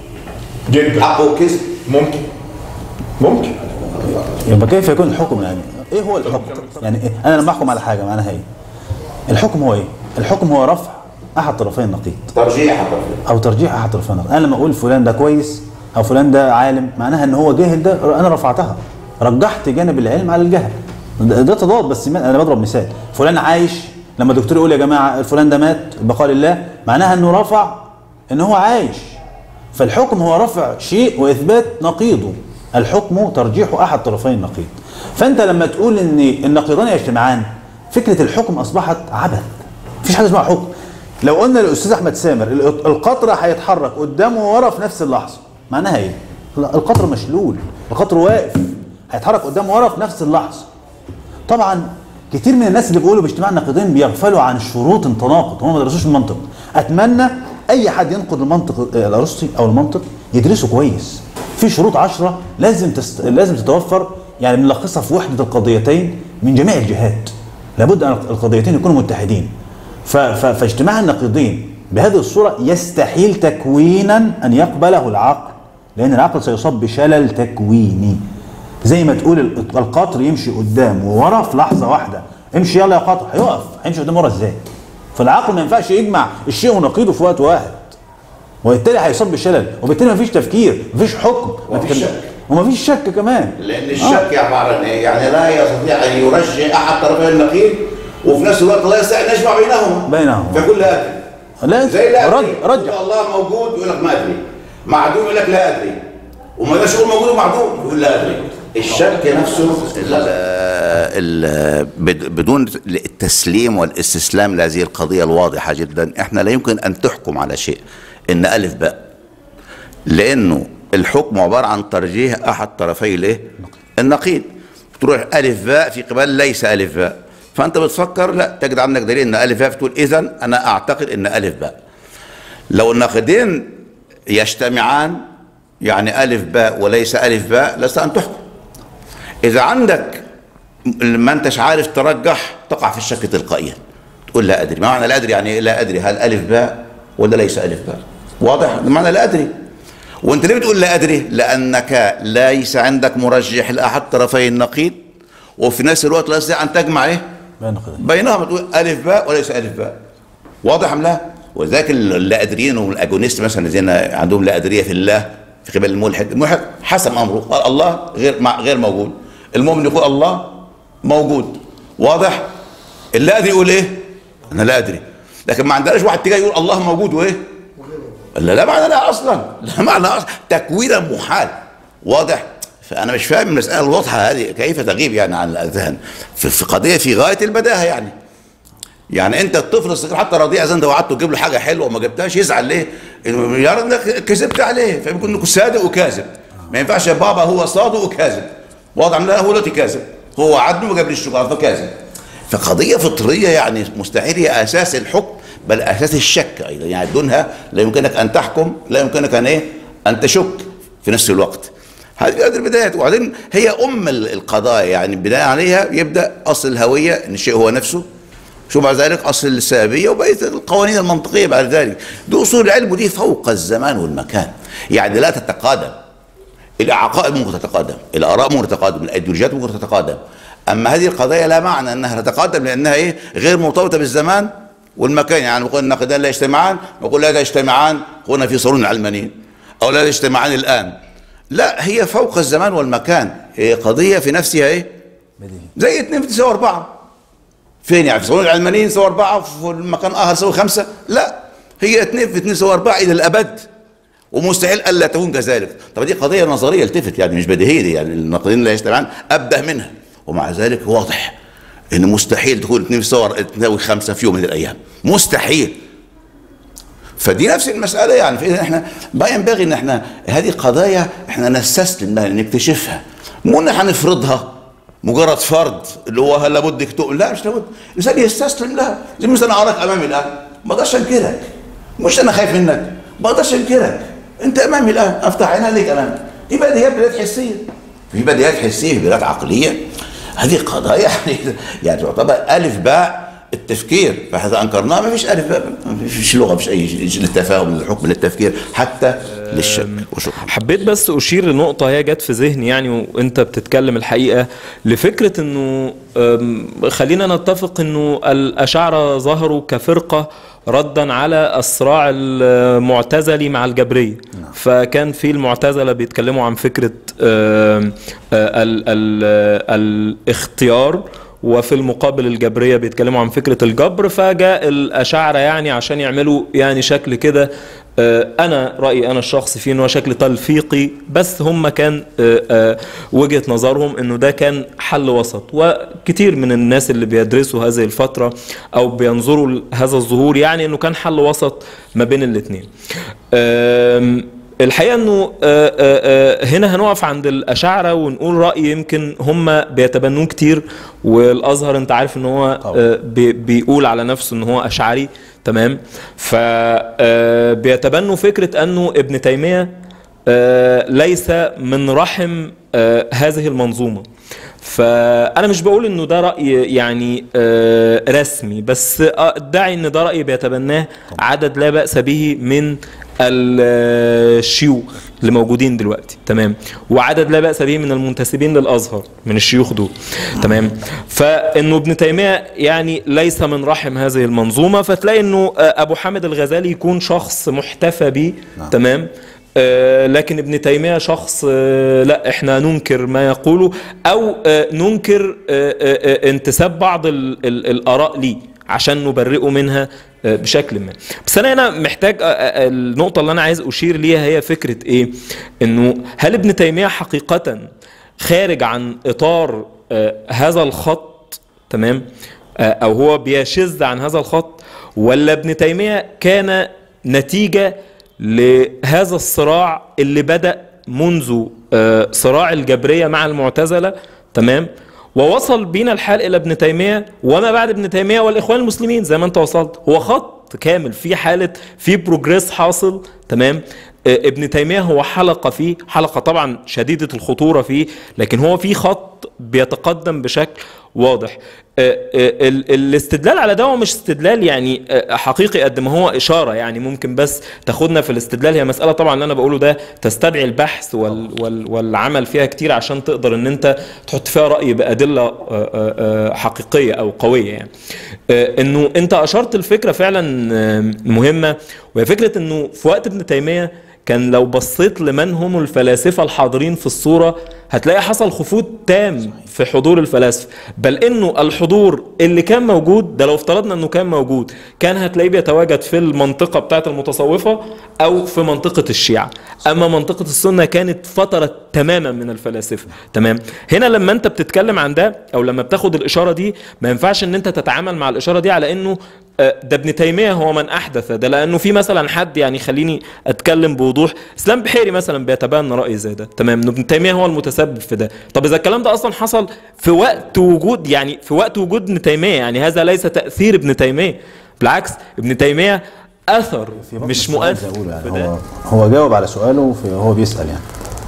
جدا حق وكذب ممكن ممكن يبقى كيف يكون الحكم يعني ايه هو الحكم يعني إيه؟ انا لما احكم على حاجه معناها ايه الحكم هو ايه الحكم هو رفع احد طرفي النقيض ترجيح حق او ترجيح احد طرفي النقيض انا لما اقول فلان ده كويس او فلان ده عالم معناها ان هو جاهل ده انا رفعتها رجحت جانب العلم على الجهل ده ده تضاد بس ما- انا بضرب مثال فلان عايش لما الدكتور يقول يا جماعه فلان ده مات بقال الله معناها انه رفع ان هو عايش فالحكم هو رفع شيء واثبات نقيضه الحكم ترجيح احد طرفي النقيض فانت لما تقول ان النقيضان يجتمعان فكره الحكم اصبحت عبث مفيش حاجه اسمها حكم لو قلنا للاستاذ احمد سامر ال- القطر هيتحرك قدامه وورا في نفس اللحظه معناها ايه لا، القطر مشلول القطر واقف هيتحرك قدامه ورا في نفس اللحظه طبعا كتير من الناس اللي بيقولوا باجتماع الناقدين بيغفلوا عن شروط التناقض هم ما درسوش المنطق اتمنى اي حد ينقد المنطق آه، الارسطي او المنطق يدرسه كويس في شروط عشرة لازم تست... لازم تتوفر يعني بنلخصها في وحده القضيتين من جميع الجهات لابد ان القضيتين يكونوا متحدين ف... ف... فاجتماع النقيضين بهذه الصوره يستحيل تكوينا ان يقبله العقل لان العقل سيصاب بشلل تكويني زي ما تقول ال- القطر يمشي قدام وورا في لحظه واحده امشي يلا يا قطر هيقف هيمشي قدام ورا ازاي فالعقل ما ينفعش يجمع الشيء ونقيضه في وقت واحد وبالتالي هيصاب بشلل وبالتالي مفيش تفكير مفيش حكم ومفيش شك. ومفيش شك كمان لان الشك عباره عن ايه؟ يعني لا يستطيع ان يرجع احد طرفي النقيض وفي نفس الوقت لا يستطيع ان يجمع بينهما بينهما. فيقول لا ادري لا زي لا رج ادري رجع يقول الله موجود يقول لك ما ادري معدوم يقول لك لا ادري وما يقدرش يقول موجود ومعدوم يقول لا ادري الشك نفسه ال- بد- بدون التسليم والاستسلام لهذه القضية الواضحة جدا احنا لا يمكن ان تحكم على شيء ان الف باء لانه الحكم عبارة عن ترجيح احد طرفي الايه النقيض تروح الف باء في قبال ليس الف باء فانت بتفكر لا تجد عندك دليل ان الف باء فتقول اذا انا اعتقد ان الف باء لو الناقدين يجتمعان يعني الف باء وليس الف باء لست ان تحكم اذا عندك ما انتش عارف ترجح تقع في الشك تلقائيا تقول لا ادري ما معنى لا ادري يعني إيه لا ادري هل الف باء ولا ليس الف باء واضح معنى لا ادري وانت ليه بتقول لا ادري لانك ليس عندك مرجح لاحد طرفي النقيض وفي نفس الوقت لا تستطيع ان تجمع ايه بين قدمين. بينهما تقول الف باء وليس الف باء واضح ام لا وذاك اللا ادريين والاجونيست مثلا الذين عندهم لا ادريه في الله في قبل الملحد الملحد حسم امره قال الله غير مع غير موجود المؤمن يقول الله موجود واضح اللا ادري يقول ايه انا لا ادري لكن ما عندناش واحد تيجي يقول الله موجود وايه لا لا معنى لا اصلا لا معنى اصلا تكوينا محال واضح فانا مش فاهم المساله الواضحه هذه كيف تغيب يعني عن الاذهان في في قضيه في غايه البداهه يعني يعني انت الطفل الصغير حتى رضيع اذا انت وعدته تجيب له حاجه حلوه وما جبتهاش يزعل ليه؟ إنه يرى انك كذبت عليه فيكون انك صادق وكاذب ما ينفعش يا بابا هو صادق وكاذب واضح لا هو دلوقتي كاذب هو وعدني وما جابليش الشوكولاته فكاذب فقضيه فطريه يعني مستحيل هي اساس الحكم بل اساس الشك ايضا يعني دونها لا يمكنك ان تحكم لا يمكنك ان ايه؟ ان تشك في نفس الوقت هذه هذه البدايات وبعدين هي ام ال- القضايا يعني بناء عليها يبدا اصل الهويه ان الشيء هو نفسه شو بعد ذلك اصل السببيه وبقيه القوانين المنطقيه بعد ذلك دي اصول العلم ودي فوق الزمان والمكان يعني لا تتقادم العقائد ممكن تتقادم الاراء ممكن تتقادم الايديولوجيات ممكن تتقادم اما هذه القضايا لا معنى انها تتقادم لانها ايه غير مرتبطه بالزمان والمكان يعني نقول النقدان لا يجتمعان نقول لا يجتمعان هنا في صالون العلمانيين او لا يجتمعان الان لا هي فوق الزمان والمكان هي قضيه في نفسها ايه زي اتنين بتساوي اربعه فين يعني في صالون العلمانيين يساوي اربعه وفي المكان اخر يساوي خمسه لا هي اتنين في اتنين يساوي اربعه الى الابد ومستحيل الا تكون كذلك طب دي قضيه نظريه التفت يعني مش بديهيه دي يعني الناقدين لا يجتمعان ابدا منها ومع ذلك واضح ان مستحيل تكون اثنين يساوي تساوي خمسه في يوم من الايام مستحيل فدي نفس المسألة يعني فإذا احنا ما ينبغي ان احنا هذه قضايا احنا نستسلم لها نكتشفها مو ان هنفرضها مجرد فرض اللي هو هل لابد يكتب لا مش لابد الانسان يستسلم لها زي مثلا انا اراك امامي الان ما اقدرش انكرك مش انا خايف منك ما اقدرش انكرك انت امامي الان افتح عينها ليك امامي دي بديهيات بديهيات حسيه في بديهيات حسيه في بديهيات عقليه هذه قضايا يعني يعني تعتبر الف باء التفكير فاذا انكرناها ما فيش الف باء ما فيش لغه مش اي شيء للتفاهم للحكم للتفكير حتى للشك وشكرا حبيت بس اشير لنقطه هي جت في ذهني يعني وانت بتتكلم الحقيقه لفكره انه أم، خلينا نتفق انه الاشاعره ظهروا كفرقه ردا على الصراع المعتزلي مع الجبريه فكان في المعتزله بيتكلموا عن فكره أم، آه، ال- ال- الاختيار وفي المقابل الجبريه بيتكلموا عن فكره الجبر فجاء الاشاعره يعني عشان يعملوا يعني شكل كده آه، انا رايي انا الشخصي فيه ان هو شكل تلفيقي بس هم كان آه، آه، وجهه نظرهم انه ده كان حل وسط وكتير من الناس اللي بيدرسوا هذه الفتره او بينظروا لهذا الظهور يعني انه كان حل وسط ما بين الاثنين الحقيقه انه آه، آه، آه، هنا هنقف عند الاشاعره ونقول راي يمكن هم بيتبنوه كتير والازهر انت عارف ان هو آه، بي- بيقول على نفسه ان هو اشعري تمام فبيتبنوا فكره انه ابن تيميه آه، ليس من رحم آه، هذه المنظومه فانا مش بقول انه ده راي يعني آه، رسمي بس ادعي ان ده راي بيتبناه عدد لا باس به من الشيوخ اللي موجودين دلوقتي تمام وعدد لا باس به من المنتسبين للازهر من الشيوخ دول تمام فانه ابن تيميه يعني ليس من رحم هذه المنظومه فتلاقي انه آه، ابو حامد الغزالي يكون شخص محتفى به تمام آه، لكن ابن تيمية شخص آه، لا احنا ننكر ما يقوله او آه، ننكر آه، آه، آه، انتساب بعض ال- ال- الاراء ليه عشان نبرئه منها آه، بشكل ما بس انا هنا محتاج آه، آه، النقطة اللي انا عايز اشير ليها هي فكرة ايه انه هل ابن تيمية حقيقة خارج عن اطار آه، هذا الخط تمام آه، او هو بيشذ عن هذا الخط ولا ابن تيمية كان نتيجة لهذا الصراع اللي بدأ منذ آه، صراع الجبرية مع المعتزلة تمام ووصل بينا الحال إلى ابن تيمية وما بعد ابن تيمية والإخوان المسلمين زي ما أنت وصلت هو خط كامل في حالة في بروجريس حاصل تمام آه، ابن تيمية هو حلقة فيه حلقة طبعا شديدة الخطورة فيه لكن هو في خط بيتقدم بشكل واضح آه، آه، ال- الاستدلال على ده هو مش استدلال يعني آه، حقيقي قد ما هو إشارة يعني ممكن بس تاخدنا في الاستدلال هي مسألة طبعا اللي أنا بقوله ده تستدعي البحث وال وال والعمل فيها كتير عشان تقدر إن أنت تحط فيها رأي بأدلة آه، آه، آه، حقيقية أو قوية يعني آه، إنه أنت أشرت الفكرة فعلا آه، مهمة وهي فكرة إنه في وقت ابن تيمية كان لو بصيت لمن هم الفلاسفة الحاضرين في الصورة هتلاقي حصل خفوت تام في حضور الفلاسفة بل انه الحضور اللي كان موجود ده لو افترضنا انه كان موجود كان هتلاقيه بيتواجد في المنطقة بتاعة المتصوفة او في منطقة الشيعة اما منطقة السنة كانت فترة تماما من الفلاسفة تمام هنا لما انت بتتكلم عن ده او لما بتاخد الاشارة دي ما ينفعش ان انت تتعامل مع الاشارة دي على انه آه، ده ابن تيمية هو من أحدث ده لأنه في مثلا حد يعني خليني أتكلم بوضوح إسلام بحيري مثلا بيتبنى رأي زي ده تمام إنه ابن تيمية هو المتسبب في ده طب إذا الكلام ده أصلا حصل في وقت وجود يعني في وقت وجود ابن تيمية يعني هذا ليس تأثير ابن تيمية بالعكس ابن تيمية أثر في بطن مش السؤال مؤثر زي ما بقول في يعني ده هو هو جاوب على سؤاله في هو بيسأل يعني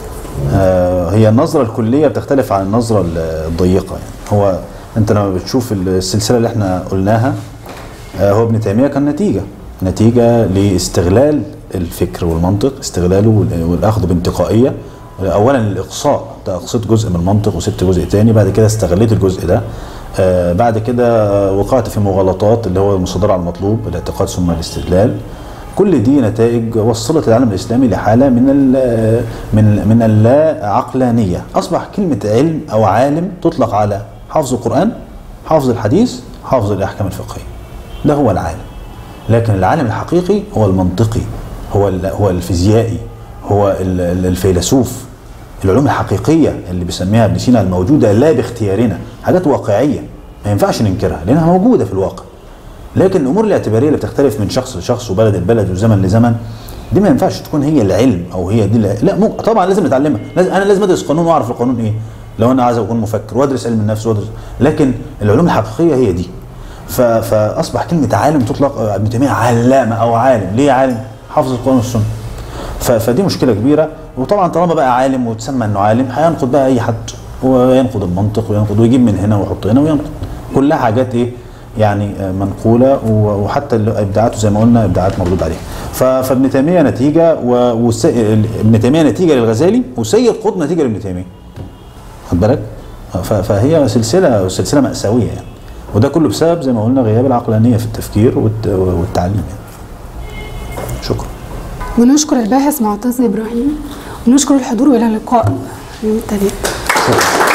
آه هي النظرة الكلية بتختلف عن النظرة ال- الضيقة يعني هو انت لما بتشوف السلسلة اللي احنا قلناها آه هو ابن تيمية كان نتيجة نتيجة لاستغلال الفكر والمنطق استغلاله وال- والاخذ بانتقائية اولا الاقصاء انت اقصيت جزء من المنطق وسبت جزء تاني بعد كده استغليت الجزء ده آه بعد كده آه، وقعت في مغالطات اللي هو المصادرة على المطلوب الاعتقاد ثم الاستدلال كل دي نتائج وصلت العالم الاسلامي لحاله من ال من من اللا عقلانيه اصبح كلمه علم او عالم تطلق على حافظ القران حافظ الحديث حافظ الاحكام الفقهيه ده هو العالم لكن العالم الحقيقي هو المنطقي هو ال- هو الفيزيائي هو ال- ال- الفيلسوف العلوم الحقيقيه اللي بيسميها ابن سينا الموجوده لا باختيارنا حاجات واقعيه ما ينفعش ننكرها لانها موجوده في الواقع لكن الامور الاعتباريه اللي بتختلف من شخص لشخص وبلد لبلد وزمن لزمن دي ما ينفعش تكون هي العلم او هي دي لا مو طبعا لازم نتعلمها لازم انا لازم ادرس قانون واعرف القانون ايه لو انا عايز اكون مفكر وادرس علم النفس وادرس لكن العلوم الحقيقيه هي دي ف- فاصبح كلمه عالم تطلق آه، ابن تيميه علامه او عالم ليه عالم حافظ القران والسنه ف- فدي مشكله كبيره وطبعا طالما بقى عالم وتسمى انه عالم هينقد بقى اي حد وينقد المنطق وينقد ويجيب من هنا ويحط هنا وينقد كلها حاجات ايه يعني آه، منقوله و- وحتى ال- ابداعاته زي ما قلنا ابداعات مردود عليها ف- فابن تيميه نتيجه و- وس- ال- ابن تيميه نتيجه للغزالي وسيد قطب نتيجه لابن تيميه خد بالك ف- فهي سلسله سلسله ماساويه يعني وده كله بسبب زي ما قلنا غياب العقلانيه في التفكير والت- والتعليم يعني. شكرا بنشكر الباحث معتز إبراهيم ونشكر الحضور وإلى اللقاء يوم التلات شكرا